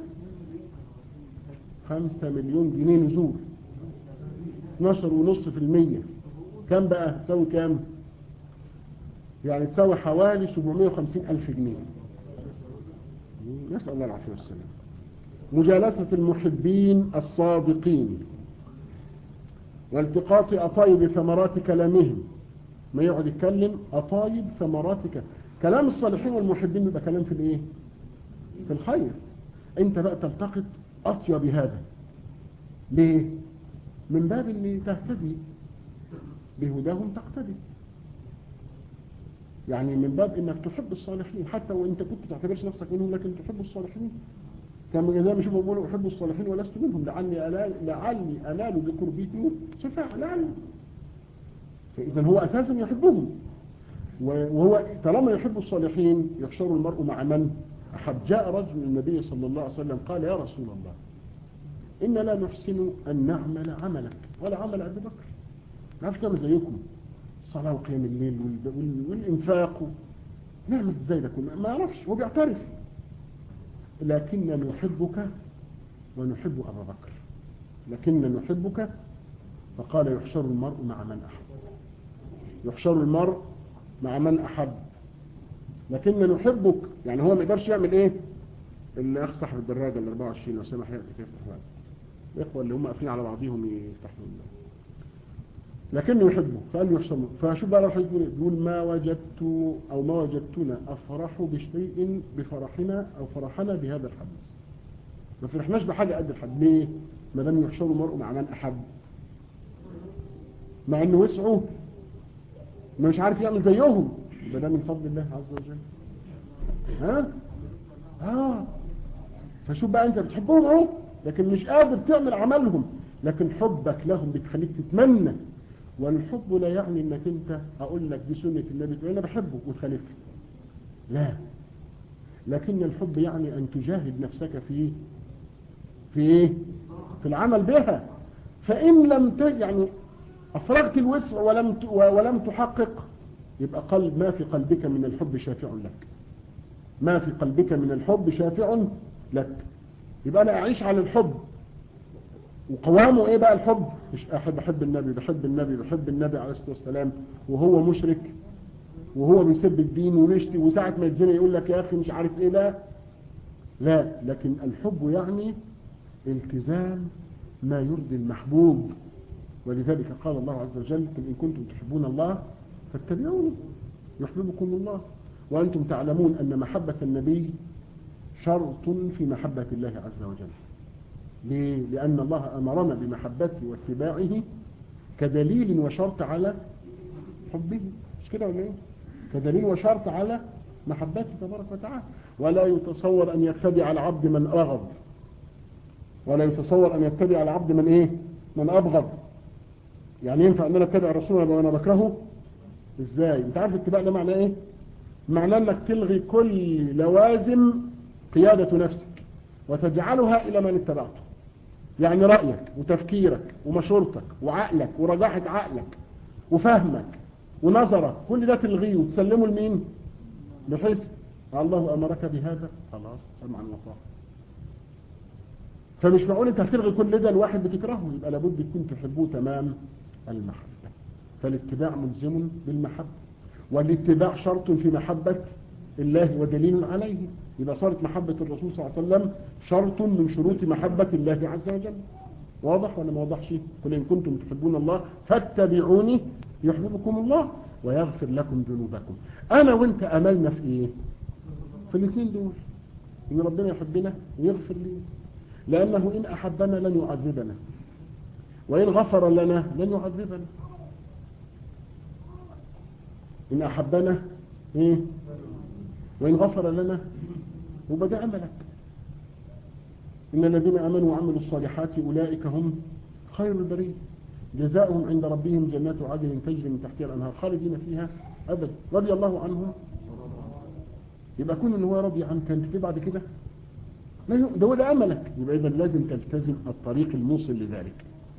5 مليون جنيه نزول 12 ونص في المية كم بقى تساوي كام يعني تساوي حوالي 750 ألف جنيه نسأل الله العافية والسلام مجالسة المحبين الصادقين والتقاط أطايب ثمرات كلامهم ما يقعد يتكلم أطايب ثمرات كلام كلام الصالحين والمحبين يبقى كلام في الايه في الخير انت بقى تلتقط اطيب هذا ليه من باب اللي تهتدي بهداهم تقتدي يعني من باب انك تحب الصالحين حتى وانت كنت تعتبرش نفسك منهم لكن تحب الصالحين كما زي ما شوفوا بيقولوا احب الصالحين ولست منهم لعلي أنال لعلي انال بقربهم شفاعة لعلي فاذا هو اساسا يحبهم وهو طالما يحب الصالحين يحشر المرء مع من أحب جاء رجل النبي صلى الله عليه وسلم قال يا رسول الله إن لا نحسن أن نعمل عملك ولا عمل أبي بكر ما عرفش نعمل زيكم الصلاة وقيام الليل والإنفاق نعمل ازاي ده كله ما يعرفش هو بيعترف لكننا نحبك ونحب أبا بكر لكننا نحبك فقال يحشر المرء مع من أحب يحشر المرء مع من أحب لكن نحبك يعني هو ما يقدرش يعمل ايه اللي اخ صاحب الدراجة ال 24 لو سمح يأتي كيف تفعل الاخوة اللي هم قافلين على بعضهم يفتحوا الله لكنه يحبه فقال له يحسن فشوف بقى الحديث يقول ما وجدت او ما وجدتنا افرح بشيء بفرحنا او فرحنا بهذا الحديث ما فرحناش بحاجة قد الحد ليه ما دام يحشر المرء مع من احب مع انه وسعه مش عارف يعمل زيهم ده من فضل الله عز وجل ها اه فشوف بقى انت بتحبهم اهو لكن مش قادر تعمل عملهم لكن حبك لهم بتخليك تتمنى والحب لا يعني انك انت اقول لك دي سنة النبي تقول انا بحبه وتخالف لا لكن الحب يعني ان تجاهد نفسك في في ايه في العمل بها فان لم ت... يعني افرغت الوسع ولم ت... ولم تحقق يبقى قلب ما في قلبك من الحب شافع لك ما في قلبك من الحب شافع لك يبقى انا اعيش على الحب وقوامه ايه بقى الحب مش احب احب النبي بحب النبي بحب النبي عليه الصلاه والسلام وهو مشرك وهو بيسب الدين ونشتي وساعه ما يتزنق يقول لك يا اخي مش عارف ايه لا لا لكن الحب يعني التزام ما يرضي المحبوب ولذلك قال الله عز وجل قل ان كنتم تحبون الله فاتبعوني يحببكم الله وأنتم تعلمون أن محبة النبي شرط في محبة الله عز وجل ليه؟ لأن الله أمرنا بمحبته واتباعه كدليل وشرط على حبه مش كده ولا ايه كدليل وشرط على محبته تبارك وتعالى ولا يتصور أن يتبع العبد من أغض ولا يتصور أن يتبع العبد من إيه من أبغض يعني ينفع أن أنا أتبع الرسول وأنا بكرهه إزاي أنت عارف الاتباع ده معناه إيه معناه أنك تلغي كل لوازم قيادة نفسك وتجعلها إلى من اتبعته يعني رأيك وتفكيرك ومشورتك وعقلك ورجاحة عقلك وفهمك ونظرك كل ده تلغيه وتسلمه لمين بحيث الله أمرك بهذا خلاص سمعا وطاعة فمش معقول انت هتلغي كل ده الواحد بتكرهه يبقى لابد تكون تحبوه تمام المحبة فالاتباع ملزم بالمحبة والاتباع شرط في محبة الله ودليل عليه يبقى صارت محبة الرسول صلى الله عليه وسلم شرط من شروط محبة الله عز وجل واضح ولا ما واضحش قل إن كنتم تحبون الله فاتبعوني يحببكم الله ويغفر لكم ذنوبكم أنا وانت أملنا في إيه في الاثنين دول إن ربنا يحبنا ويغفر لي لأنه إن أحبنا لن يعذبنا وإن غفر لنا لن يعذبنا إن أحبنا إيه وإن غفر لنا وبدأ أملك إن الذين آمنوا وعملوا الصالحات أولئك هم خير البرية جزاؤهم عند ربهم جنات عدن تجري من تحتها الأنهار خالدين فيها أبدا رضي الله عنهم يبقى كون ان هو راضي عنك انت في بعد كده ده هو ده املك يبقى اذا لازم تلتزم الطريق الموصل لذلك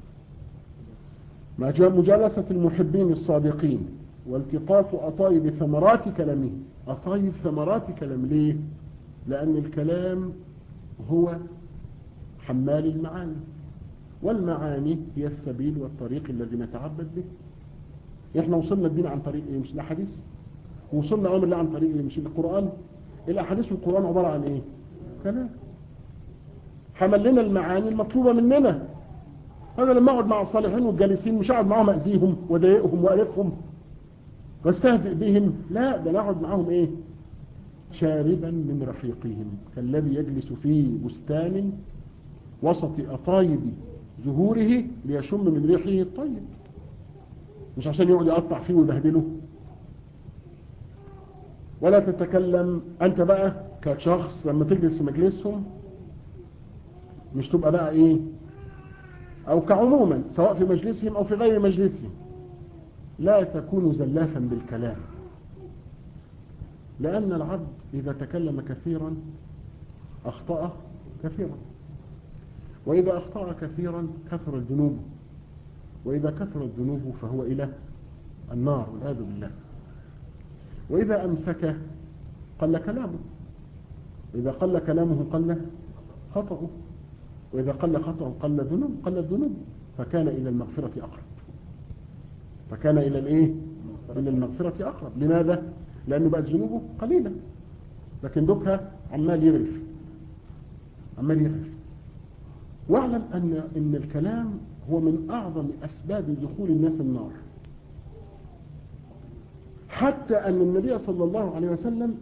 مع مجالسة المحبين الصادقين والتقاط أطايب ثمرات كلامه أطايب ثمرات كلام ليه لأن الكلام هو حمال المعاني والمعاني هي السبيل والطريق الذي نتعبد به احنا وصلنا الدين عن طريق ايه مش الاحاديث وصلنا امر الله عن طريق ايه مش القرآن الاحاديث والقرآن عبارة عن ايه كلام حمل لنا المعاني المطلوبة مننا أنا لما أقعد مع الصالحين والجالسين مش أقعد معهم أذيهم وضايقهم وألفهم واستهزئ بهم لا ده أنا أقعد معهم إيه شاربا من رحيقهم كالذي يجلس في بستان وسط أطايب زهوره ليشم من ريحه الطيب مش عشان يقعد يقطع فيه ويبهدله ولا تتكلم أنت بقى كشخص لما تجلس في مجلسهم مش تبقى بقى إيه أو كعموما سواء في مجلسهم أو في غير مجلسهم لا تكون زلافا بالكلام لأن العبد إذا تكلم كثيرا أخطأ كثيرا وإذا أخطأ كثيرا كثر الذنوب وإذا كثر الذنوب فهو إلى النار والعياذ بالله وإذا أمسك قل كلامه وإذا قل كلامه قل خطأه وإذا قل خطأه قل ذنوب قل الذنوب فكان إلى المغفرة أقرب فكان إلى الإيه؟ إلى المغفرة أقرب لماذا؟ لأنه بقت ذنوبه قليلة لكن دوكها عمال يغرف عمال يغرف واعلم أن إن الكلام هو من أعظم أسباب دخول الناس النار حتى أن النبي صلى الله عليه وسلم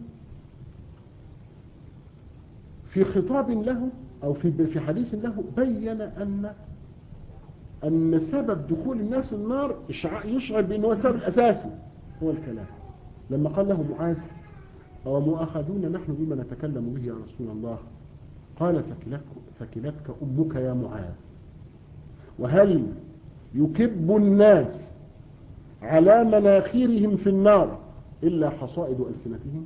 في خطاب له أو في في حديث له بين أن أن سبب دخول الناس النار يشعر بأنه هو السبب الأساسي هو الكلام لما قال له معاذ أو مؤاخذون نحن بما نتكلم به يا رسول الله قال ثكلتك, ثكلتك أمك يا معاذ وهل يكب الناس على مناخيرهم في النار إلا حصائد ألسنتهم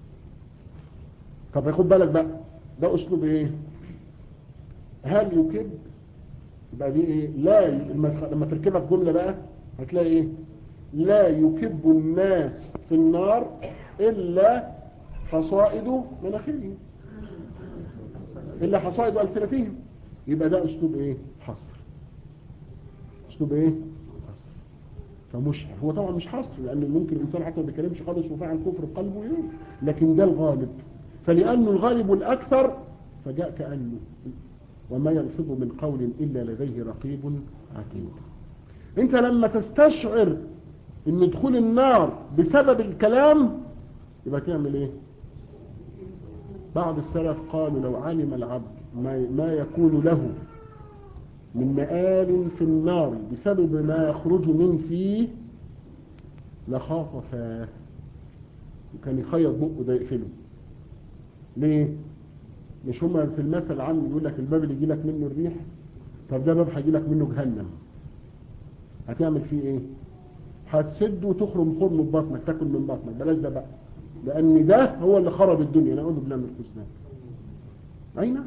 طب خد بالك بقى ده أسلوب إيه هل يكب يبقى دي إيه لا لما تركبها في جملة بقى هتلاقي إيه لا يكب الناس في النار إلا حصائد مناخيرهم إلا حصائد ألسنتهم يبقى ده أسلوب إيه حصر أسلوب إيه حصر فمش هو طبعا مش حصر لأن ممكن الإنسان حتى ما بيتكلمش خالص وفعل كفر قلبه يوم لكن ده الغالب فلأنه الغالب الأكثر فجاء كأنه وما يلفظ من قول إلا لديه رقيب عتيد انت لما تستشعر ان دخول النار بسبب الكلام يبقى تعمل ايه بعض السلف قالوا لو علم العبد ما, ما يكون له من مآل في النار بسبب ما يخرج من فيه لخاف فاه وكان يخيط بقه ده يقفله ليه مش هما في المثل العام يقول لك الباب اللي يجي لك منه الريح طب ده باب هيجي لك منه جهنم هتعمل فيه ايه هتسد وتخرم خرم ببطنك تاكل من بطنك بلاش ده بقى لان ده هو اللي خرب الدنيا نعوذ بالله من الحسنى اين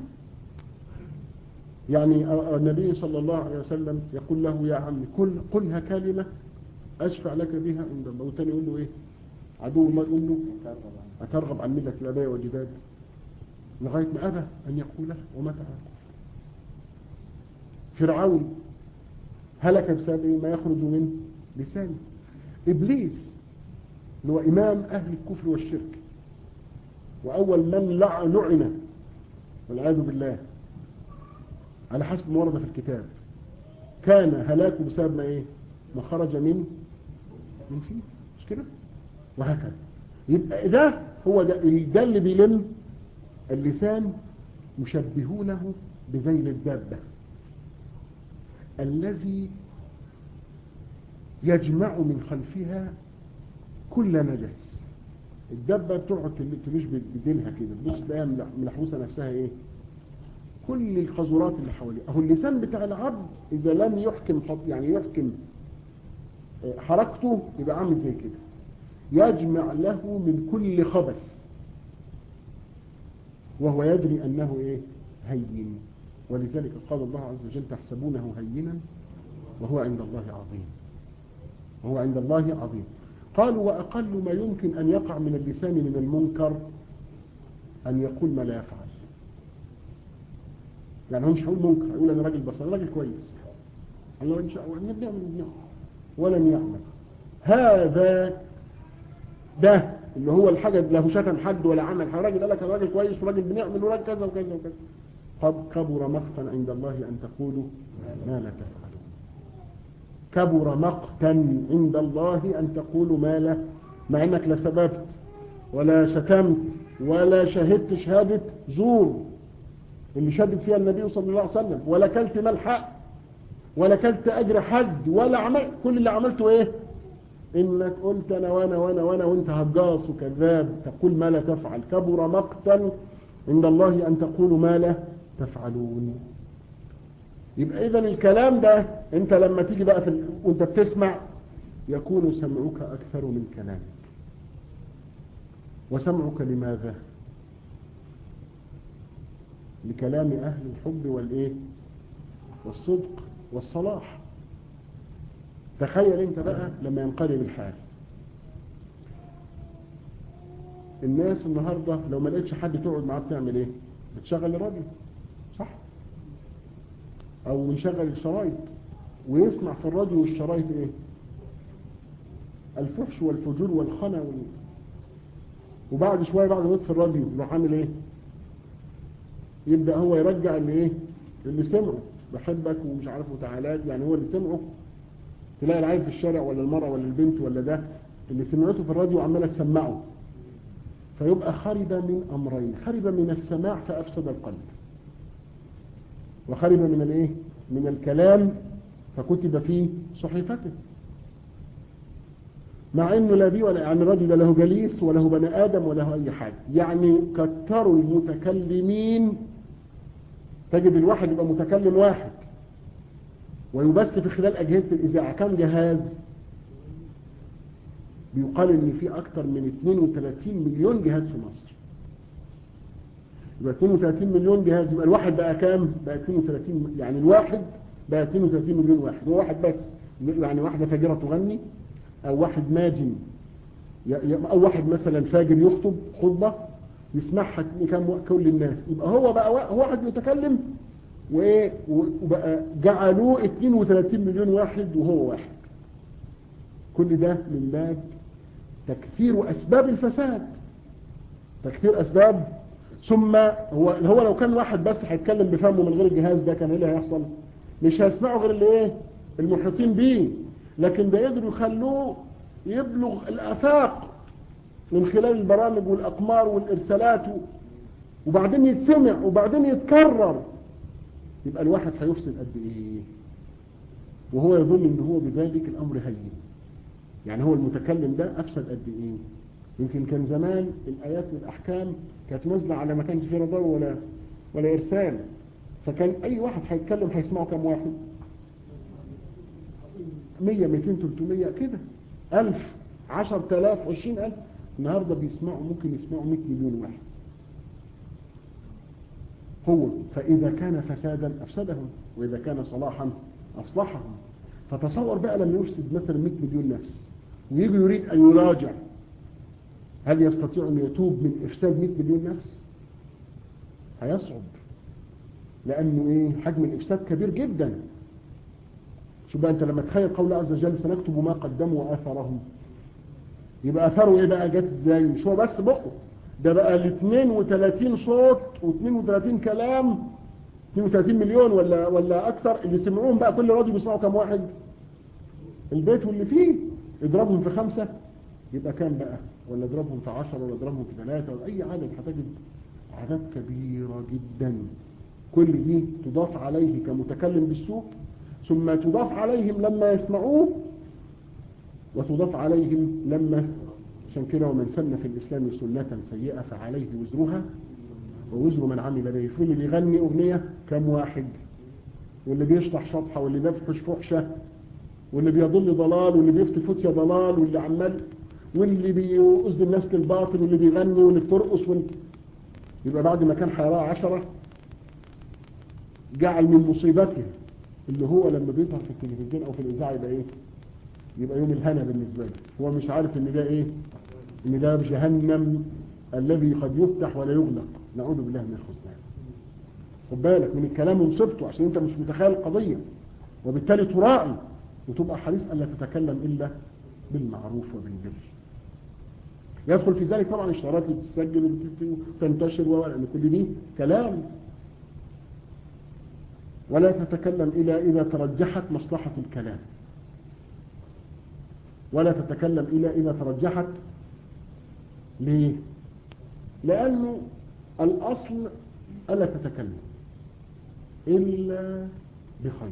يعني النبي صلى الله عليه وسلم يقول له يا عمي قل قلها كلمه اشفع لك بها عند الله والثاني يقول له ايه عدو ما يقول له اترغب عن مله الاباء والجداد لغايه ما ابى ان يقولها ومات فرعون هلك بسبب ما يخرج من لسانه إبليس اللي هو إمام أهل الكفر والشرك وأول من لعن والعياذ بالله على حسب ما ورد في الكتاب كان هلاكه بسبب ما إيه ما خرج من من فيه مش كده وهكذا يبقى ده هو ده, ده اللي بيلم اللسان مشبهونه بذيل الدابة الذي يجمع من خلفها كل نجس الدبة بتقعد تلوش بديلها كده تبص تلاقيها ملحوسة نفسها ايه كل القذورات اللي حواليه اهو اللسان بتاع العبد اذا لم يحكم يعني يحكم حركته يبقى عامل زي كده يجمع له من كل خبث وهو يدري انه ايه هين ولذلك قال الله عز وجل تحسبونه هينا وهو عند الله عظيم وهو عند الله عظيم قالوا وأقل ما يمكن أن يقع من اللسان من المنكر أن يقول ما لا يفعل يعني هو مش هيقول منكر هيقول أنا راجل بس أنا راجل كويس الله إن شاء الله بنعمل بنعمل ولن يعمل هذا ده اللي هو الحاجة له شتم حد ولا عمل راجل قال لك أنا راجل كويس وراجل بنعمل وراجل كذا وكذا وكذا قد كبر مقتا عند الله أن تقولوا ما لا تفعلون كبر مقتا عند الله أن تقولوا ما لا مع أنك لا سببت ولا شتمت ولا شهدت شهادة زور اللي شدد فيها النبي صلى الله عليه وسلم ولا كلت مال حق ولا كلت أجر حد ولا عمل كل اللي عملته إيه إنك قلت أنا وأنا وأنا وأنا وأنت هجاص وكذاب تقول ما لا تفعل كبر مقتا عند الله أن تقولوا ما لا تفعلون يبقى إذا الكلام ده أنت لما تيجي بقى في ال... وأنت بتسمع يكون سمعك أكثر من كلامك وسمعك لماذا لكلام أهل الحب والإيه والصدق والصلاح تخيل انت بقى لما ينقلب الحال الناس النهاردة لو ما لقيتش حد تقعد معاه بتعمل ايه بتشغل الراديو صح او يشغل الشرايط ويسمع في الراديو والشرايط ايه الفحش والفجور والخنا وال... وبعد شوية بعد ما يطفي الراديو يروح عامل ايه يبدأ هو يرجع اللي ايه اللي سمعه بحبك ومش عارف وتعالى يعني هو اللي سمعه تلاقي العيل في الشارع ولا المرأة ولا البنت ولا ده اللي سمعته في الراديو عمالة تسمعه فيبقى خرب من أمرين خرب من السماع فأفسد القلب وخرب من الايه من الكلام فكتب في صحيفته مع انه لا بي ولا يعني الرجل له جليس وله بني ادم وله اي حاجه يعني كتروا المتكلمين تجد الواحد يبقى متكلم واحد ويبث في خلال أجهزة الإذاعة كم جهاز بيقال إن في أكثر من 32 مليون جهاز في مصر يبقى 32 مليون جهاز يبقى الواحد بقى كام بقى 32 يعني الواحد بقى 32 مليون واحد هو واحد بس يعني واحدة فاجرة تغني أو واحد ماجن أو واحد مثلا فاجر يخطب خطبة يسمعها كم كل الناس يبقى هو بقى هو واحد يتكلم وايه وبقى جعلوه 32 مليون واحد وهو واحد كل ده من باب تكثير اسباب الفساد تكثير اسباب ثم هو هو لو كان واحد بس هيتكلم بفمه من غير الجهاز ده كان ايه اللي هيحصل مش هيسمعوا غير اللي ايه المحيطين بيه لكن ده يقدروا يخلوه يبلغ الافاق من خلال البرامج والاقمار والارسالات وبعدين يتسمع وبعدين يتكرر يبقى الواحد هيفسد قد ايه وهو يظن ان هو بذلك الامر هين يعني هو المتكلم ده افسد قد ايه يمكن كان زمان الايات والاحكام كانت نازله على ما كانش فيه رضا ولا ولا ارسال فكان اي واحد هيتكلم هيسمعه كم واحد 100 200 300 كده 1000 10000 20000 النهارده بيسمعوا ممكن يسمعوا 100 مليون واحد هو فإذا كان فسادا أفسدهم وإذا كان صلاحا أصلحهم فتصور بقى لما يفسد مثلا 100 مليون نفس ويجي يريد أن يراجع هل يستطيع أن يتوب من إفساد 100 مليون نفس هيصعب لأنه إيه حجم الإفساد كبير جدا شو بقى أنت لما تخيل قول عز وجل سنكتب ما قدموا وآثارهم يبقى أثاره إيه بقى جت إزاي مش هو بس بقه ده بقى ال 32 صوت و32 كلام 32 مليون ولا ولا اكثر اللي سمعوهم بقى كل راديو بيسمعوا كم واحد البيت واللي فيه اضربهم في خمسة يبقى كام بقى ولا اضربهم في عشرة ولا اضربهم في ثلاثة ولا اي عدد هتجد اعداد كبيرة جدا كل دي تضاف عليه كمتكلم بالسوء ثم تضاف عليهم لما يسمعوه وتضاف عليهم لما عشان كده ومن سن في الإسلام سنة سيئة فعليه وزرها ووزر من عمل به في اللي بيغني أغنية كم واحد واللي بيشطح شطحة واللي بيفحش فحشة واللي بيضل ضلال واللي بيفتي فتية ضلال واللي عمال واللي بيؤذي الناس للباطل واللي بيغني واللي بترقص واللي يبقى بعد ما كان حيراه عشرة جعل من مصيبته اللي هو لما بيظهر في التلفزيون او في الاذاعه يبقى ايه يبقى يوم الهنا بالنسبه له هو مش عارف ان ده ايه ان ده جهنم الذي قد يفتح ولا يغلق نعوذ بالله من الخزنان خد بالك من الكلام ومصيبته عشان انت مش متخيل القضيه وبالتالي تراعي وتبقى حريص الا تتكلم الا بالمعروف وبالبر يدخل في ذلك طبعا اشتراطات تسجل وتنتشر ولان كل دي كلام ولا تتكلم إلا إذا ترجحت مصلحة الكلام ولا تتكلم إلا إذا ترجحت ليه لأنه الأصل ألا تتكلم إلا بخير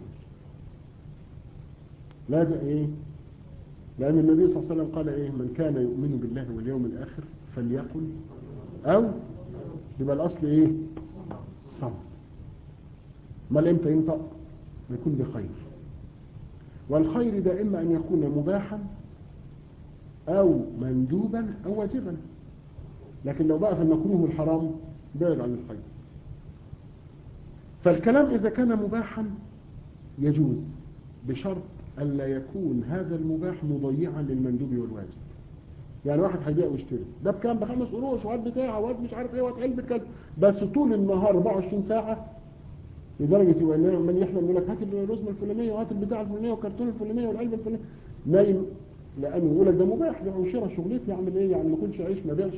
لا ده إيه لأن النبي صلى الله عليه وسلم قال إيه من كان يؤمن بالله واليوم الآخر فليقل أو يبقى الأصل إيه صمت ما إمتى ينطق يكون بخير والخير ده إما أن يكون مباحا أو مندوبا أو واجبا لكن لو بقى في المكروه والحرام بعد عن الخير فالكلام إذا كان مباحا يجوز بشرط ألا يكون هذا المباح مضيعا للمندوب والواجب يعني واحد هيبيع ويشتري ده بكام بخمس قروش وهات بتاعه وهات مش عارف ايه وهات علبة كذا بس طول النهار 24 ساعة لدرجة ان من يحلم يقول لك هات الرزمة الفلانية وهات البتاع الفلانية والكرتون الفلانية والعلبة الفلانية نايم لأنه يقول لك ده مباح ده وشرى شغلتي يعمل ايه يعني ما كنتش عيش ما بيعش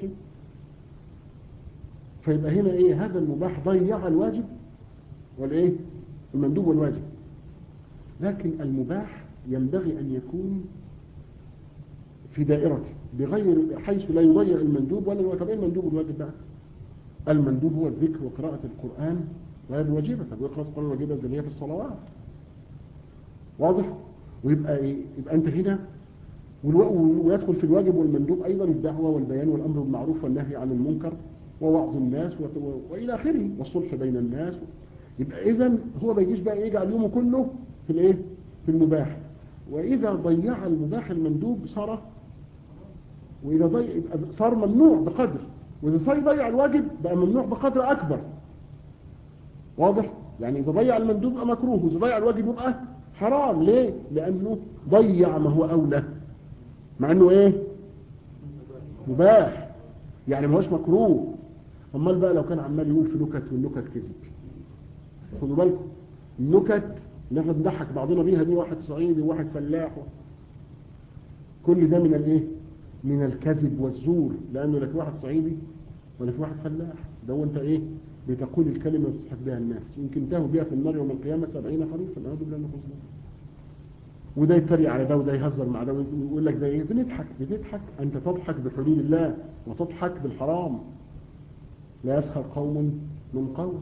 فيبقى هنا ايه هذا المباح ضيع الواجب والايه المندوب والواجب لكن المباح ينبغي أن يكون في دائرته بغير حيث لا يضيع المندوب ولا طب ايه المندوب والواجب بقى المندوب هو الذكر وقراءة القرآن وهي الواجبة طب يقرأ القرآن الواجبة اللي هي في الصلوات واضح ويبقى ايه يبقى انت هنا ويدخل في الواجب والمندوب ايضا الدعوة والبيان والامر بالمعروف والنهي عن المنكر ووعظ الناس والى اخره والصلح بين الناس يبقى اذا هو ما يجيش بقى يجعل يومه كله في الايه في المباح واذا ضيع المباح المندوب صار واذا ضيع صار ممنوع بقدر واذا صار يضيع الواجب بقى ممنوع بقدر اكبر واضح يعني اذا ضيع المندوب يبقى مكروه واذا ضيع الواجب يبقى حرام ليه لانه ضيع ما هو اولى مع انه ايه مباح يعني ما هوش مكروه امال بقى لو كان عمال يقول في نكت والنكت كذب خدوا بالكم النكت اللي احنا بنضحك بعضنا بيها دي واحد صعيدي وواحد فلاح كل ده من الايه من الكذب والزور لانه لا في واحد صعيدي ولا في واحد فلاح ده هو انت ايه بتقول الكلمه وتضحك بها الناس يمكن تهوا بها في النار يوم القيامه 70 خريفا اعوذ بالله من الخزي وده يتريق على ده وده يهزر مع ده ويقول لك ده ايه بنضحك بتضحك انت تضحك بحلول الله وتضحك بالحرام لا يسخر قوم من قوم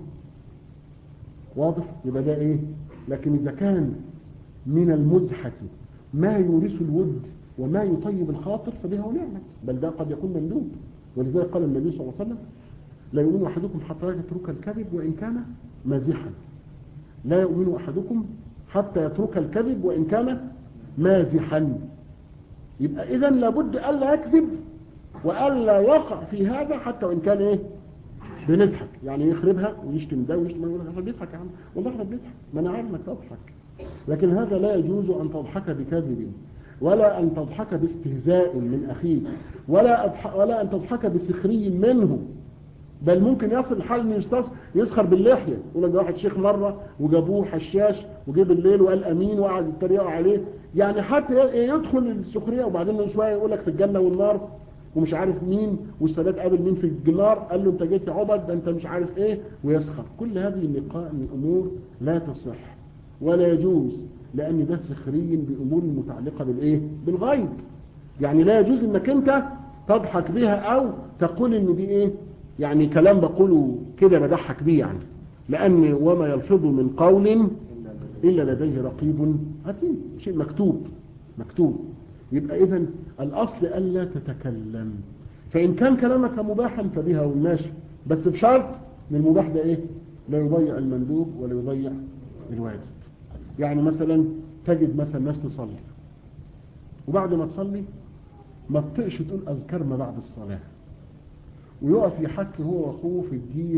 واضح يبقى ده ايه لكن اذا كان من المزحة ما يورث الود وما يطيب الخاطر فبها ونعمت بل ده قد يكون مندوب ولذلك قال النبي صلى الله عليه وسلم لا يؤمن احدكم حتى يترك الكذب وان كان مازحا لا يؤمن احدكم حتى يترك الكذب وان كان مازحا يبقى اذا لابد الا يكذب والا يقع في هذا حتى وان كان ايه بنضحك يعني يخربها ويشتم ده ويشتم يقول احنا بنضحك يا عم والله احنا بنضحك ما انا عارف انك تضحك لكن هذا لا يجوز ان تضحك بكذب ولا ان تضحك باستهزاء من اخيك ولا أضح... ولا ان تضحك بسخري منه بل ممكن يصل الحال انه يستص... يسخر باللحيه يقول لك واحد شيخ مره وجابوه حشاش وجيب الليل وقال امين وقعد يتريقوا عليه يعني حتى يدخل السخريه وبعدين شويه يقول لك في الجنه والنار ومش عارف مين والسادات قابل مين في النار قال له انت جيت عبد ده انت مش عارف ايه ويسخر كل هذه الامور لا تصح ولا يجوز لان ده سخري بامور متعلقه بالايه بالغيب يعني لا يجوز انك انت تضحك بها او تقول ان دي ايه يعني كلام بقوله كده بضحك بيه يعني لان وما يلفظ من قول الا لديه رقيب عتيد شيء مكتوب مكتوب يبقى اذا الاصل الا تتكلم فان كان كلامك مباحا فبها والماشي بس بشرط ان المباح ده ايه لا يضيع المندوب ولا يضيع الواجب يعني مثلا تجد مثلا ناس تصلي وبعد ما تصلي ما تطقش تقول اذكار ما بعد الصلاه ويقف يحكي هو واخوه في الدير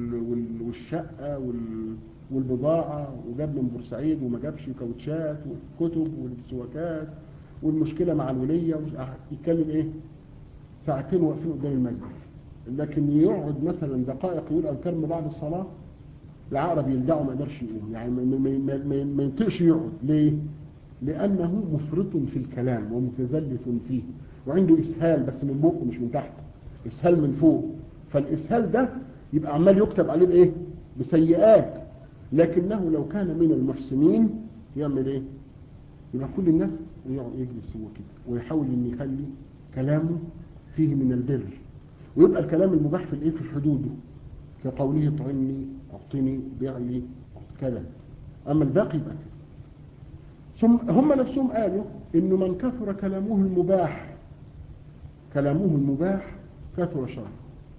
والشقه والبضاعه وجاب من بورسعيد وما جابش كاوتشات والكتب والسواكات والمشكلة مع الولية يتكلم ايه ساعتين واقفين قدام المسجد لكن يقعد مثلا دقائق يقول اذكار ما بعد الصلاة العقرب يلدعه ما يقدرش يقوم يعني ما ينطقش يقعد ليه لانه مفرط في الكلام ومتزلف فيه وعنده اسهال بس من بقه مش من تحت اسهال من فوق فالاسهال ده يبقى عمال يكتب عليه بايه بسيئات لكنه لو كان من المحسنين يعمل ايه يبقى كل الناس يقعد يجلس هو كده ويحاول ان يخلي كلامه فيه من البر ويبقى الكلام المباح في الايه في حدوده كقوله طعمني اعطني بيع لي كذا اما الباقي يبقى كده ثم هم نفسهم قالوا انه من كثر كلامه المباح كلامه المباح كثر شره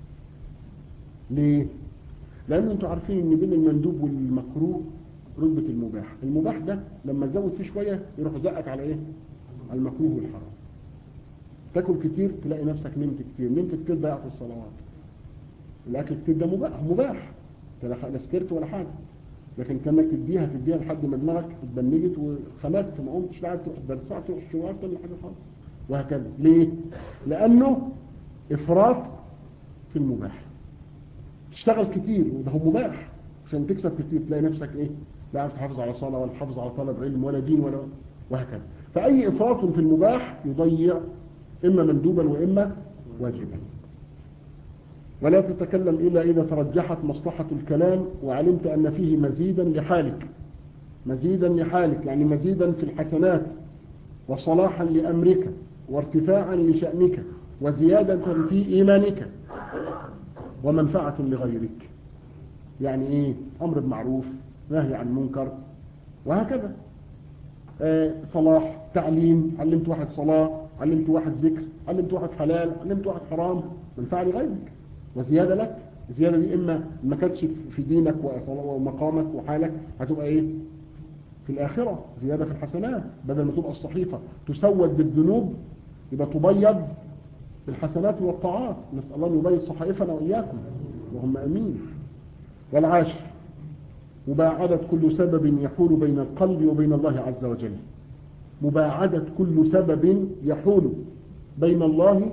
ليه لان انتوا عارفين ان بين المندوب والمكروه رتبة المباح المباح ده لما تزود فيه شوية يروح زقك على ايه على المكروه والحرام تاكل كتير تلاقي نفسك نمت كتير نمت كتير ضيعت الصلوات الاكل كتير ده مباح مباح لا سكرت ولا حاجة لكن كانك تديها تديها لحد ما دماغك اتبنجت وخمدت ما قمتش لا تروح درس تروح الشوار ولا حاجة خالص وهكذا ليه لانه افراط في المباح تشتغل كتير وده هو مباح عشان تكسب كتير تلاقي نفسك ايه لا عارف تحافظ على صلاة ولا تحافظ على طلب علم ولا دين ولا وهكذا فأي إفراط في المباح يضيع إما مندوبا وإما واجبا ولا تتكلم إلا إذا ترجحت مصلحة الكلام وعلمت أن فيه مزيدا لحالك مزيدا لحالك يعني مزيدا في الحسنات وصلاحا لأمرك وارتفاعا لشأنك وزيادة في إيمانك ومنفعة لغيرك يعني إيه أمر بمعروف نهي عن منكر وهكذا آه صلاح تعليم علمت واحد صلاة علمت واحد ذكر علمت واحد حلال علمت واحد حرام منفعة لغيرك وزيادة لك الزيادة دي إما ما كانتش في دينك ومقامك وحالك هتبقى إيه في الآخرة زيادة في الحسنات بدل ما تبقى الصحيفة تسود بالذنوب يبقى تبيض بالحسنات والطاعات نسأل الله أن يبيض صحائفنا وإياكم وهم أمين والعاشر مباعدة كل سبب يحول بين القلب وبين الله عز وجل مباعدة كل سبب يحول بين الله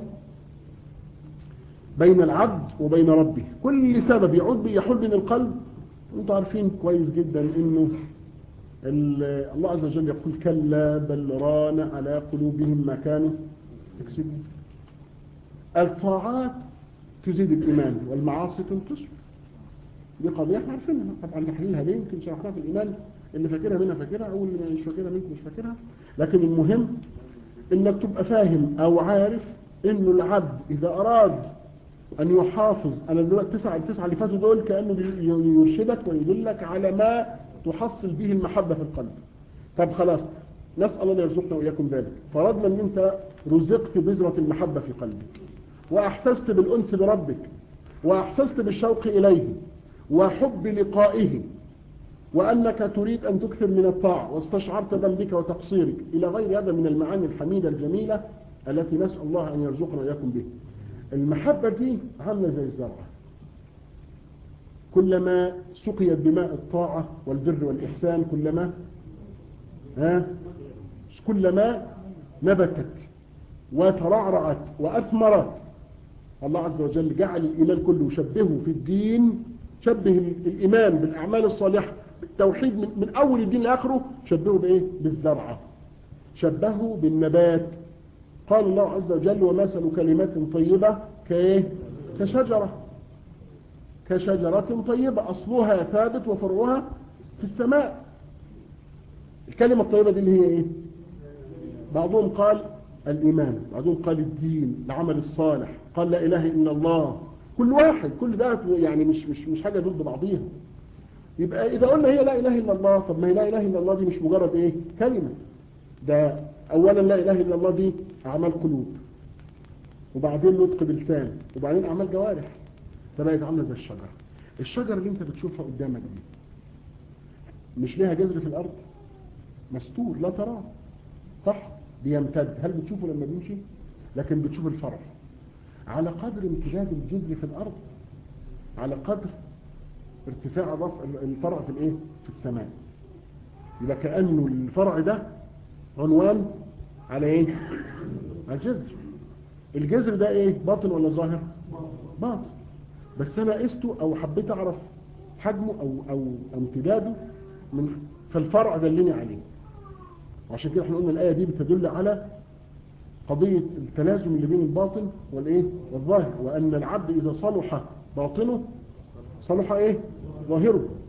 بين العبد وبين ربه كل سبب يعود يحول بين القلب انتم عارفين كويس جدا انه الله عز وجل يقول كلا بل ران على قلوبهم ما كانوا يكسبون الطاعات تزيد الإيمان والمعاصي تنقصه دي قضية احنا عارفينها طبعا نحللها ليه يمكن شرحناها في الإيمان اللي فاكرها منها فاكرها أو اللي مش فاكرها منكم مش فاكرها لكن المهم انك تبقى فاهم او عارف انه العبد اذا اراد ان يحافظ انا دلوقتي التسعة التسعة اللي فاتوا دول كأنه يرشدك ويدلك على ما تحصل به المحبة في القلب طب خلاص نسأل الله يرزقنا وإياكم ذلك فرضنا ان انت رزقت بذرة المحبة في قلبك واحسست بالانس بربك واحسست بالشوق اليه وحب لقائه وأنك تريد أن تكثر من الطاعة واستشعرت ذنبك وتقصيرك إلى غير هذا من المعاني الحميدة الجميلة التي نسأل الله أن يرزقنا إياكم به المحبة دي عاملة زي الزرعة كلما سقيت بماء الطاعة والبر والإحسان كلما ها كلما نبتت وترعرعت وأثمرت الله عز وجل جعل الإيمان كله شبهه في الدين شبه الإيمان بالأعمال الصالحة بالتوحيد من, من أول الدين لآخره شبهه بإيه؟ بالزرعة شبهه بالنبات قال الله عز وجل ومثل كلمات طيبة كإيه؟ كشجرة كشجرة طيبة أصلها ثابت وفرعها في السماء الكلمة الطيبة دي اللي هي إيه؟ بعضهم قال الإيمان بعضهم قال الدين العمل الصالح قال لا إله إلا الله كل واحد كل ده يعني مش مش مش حاجة ضد بعضيها يبقى إذا قلنا هي لا إله إلا الله طب ما هي لا إله إلا الله دي مش مجرد إيه كلمة ده أولا لا إله إلا الله دي أعمال قلوب وبعدين نطق بلسان وبعدين أعمال جوارح فبقت عاملة زي الشجرة الشجرة اللي انت بتشوفها قدامك دي مش ليها جذر في الأرض مستور لا تراه صح بيمتد هل بتشوفه لما بيمشي لكن بتشوف الفرع على قدر امتداد الجذر في الأرض على قدر ارتفاع الفرع في الايه في السماء يبقى كأنه الفرع ده عنوان على ايه على الجذر الجذر ده ايه باطن ولا ظاهر باطن بس انا قسته او حبيت اعرف حجمه او او امتداده من فالفرع دلني عليه وعشان كده احنا قلنا الايه دي بتدل على قضية التلازم اللي بين الباطن والايه والظاهر وان العبد اذا صلح باطنه صلح ايه ظاهره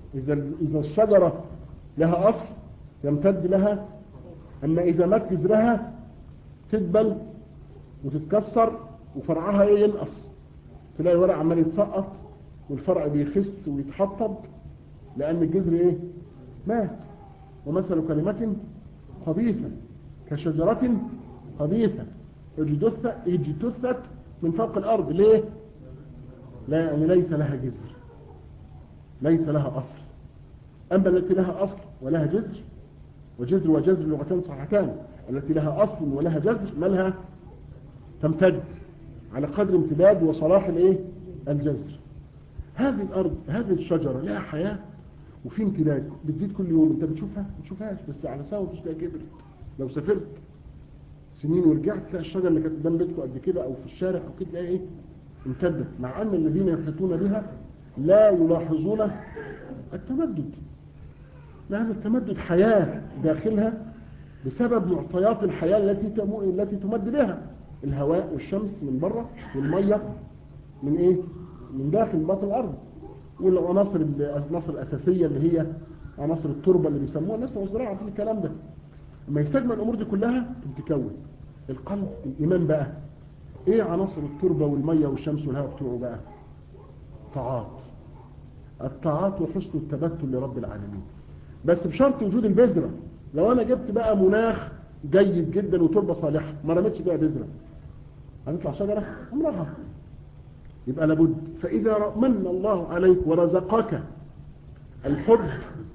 إذا إذا الشجرة لها أصل يمتد لها أما إذا مات جذرها تدبل وتتكسر وفرعها إيه ينقص تلاقي ورق عمال يتسقط والفرع بيخس ويتحطب لأن الجذر إيه مات ومثل كلمة خبيثة كشجرة خبيثة اجتثت اجتثت من فوق الأرض ليه لا يعني ليس لها جذر ليس لها أصل أما التي لها أصل ولها جذر وجذر وجذر لغتان صحتان التي لها أصل ولها جذر مالها تمتد على قدر امتداد وصلاح الايه الجذر هذه الأرض هذه الشجرة لها حياة وفي امتداد بتزيد كل يوم انت بتشوفها ما بتشوفهاش بس على سوا مش تلاقي كبرت لو سافرت سنين ورجعت تلاقي الشجره اللي كانت قدام بيتكم قد كده او في الشارع او كده تلاقي ايه امتدت مع ان الذين يحيطون بها لا يلاحظون التمدد لأن التمدد حياة داخلها بسبب معطيات الحياة التي تمو... التي تمد بها الهواء والشمس من بره والمية من ايه من داخل باطن الارض والعناصر العناصر الاساسية اللي هي عناصر التربة اللي بيسموها الناس والزراعة في الكلام ده لما يستجمع الامور دي كلها تكون القلب الايمان بقى ايه عناصر التربة والمية والشمس والهواء بتوعه بقى طاعات الطاعات وحسن التبتل لرب العالمين بس بشرط وجود البذرة لو انا جبت بقى مناخ جيد جدا وتربة صالحة ما رميتش بقى بذرة هنطلع شجرة عمرها يبقى لابد فإذا من الله عليك ورزقك الحب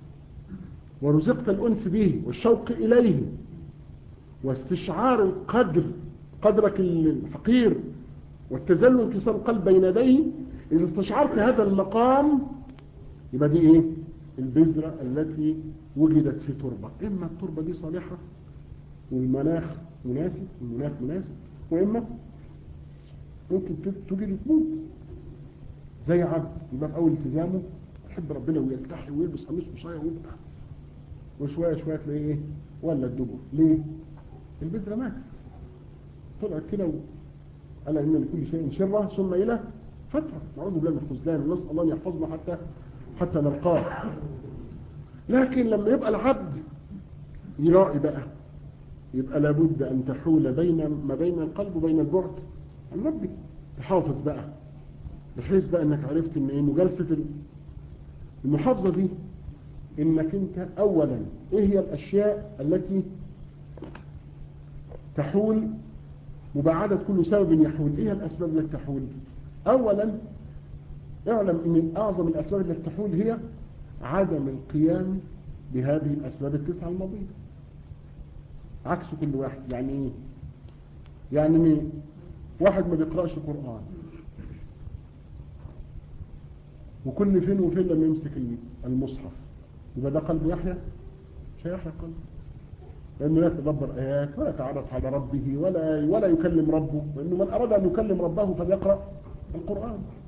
ورزقت الأنس به والشوق إليه واستشعار القدر قدرك الحقير والتذلل انكسار القلب بين يديه إذا استشعرت هذا المقام يبقى دي إيه البذرة التي وجدت في تربة إما التربة دي صالحة والمناخ مناسب المناخ مناسب وإما ممكن توجد تموت زي عبد يبقى في أول التزامه يحب ربنا ويلتحي ويلبس قميص قصير ويبتع وشوية شوية تلاقيه ايه ولا الدبر ليه البذرة ماتت طلعت كده قال ان لكل شيء شرة ثم الى فترة نعوذ بالله من الخذلان ونسأل الله ان يحفظنا حتى حتى نلقاه لكن لما يبقى العبد يراعي بقى يبقى لابد ان تحول بين ما بين القلب وبين البعد عن ربي تحافظ بقى بحيث بقى انك عرفت ان ايه مجالسة المحافظة دي انك انت اولا ايه هي الاشياء التي تحول مباعدة كل سبب يحول ايه الاسباب التي تحول اولا اعلم ان اعظم الاسباب التي تحول هي عدم القيام بهذه الاسباب التسعة الماضية عكس كل واحد يعني ايه يعني مين واحد ما بيقرأش قرآن وكل فين وفين لما يمسك المصحف يبقى ده قلبه يحيى مش هيحيى قلبه لأنه لا يتدبر آيات ولا يتعرف على ربه ولا ولا يكلم ربه لأنه من أراد أن يكلم ربه فليقرأ القرآن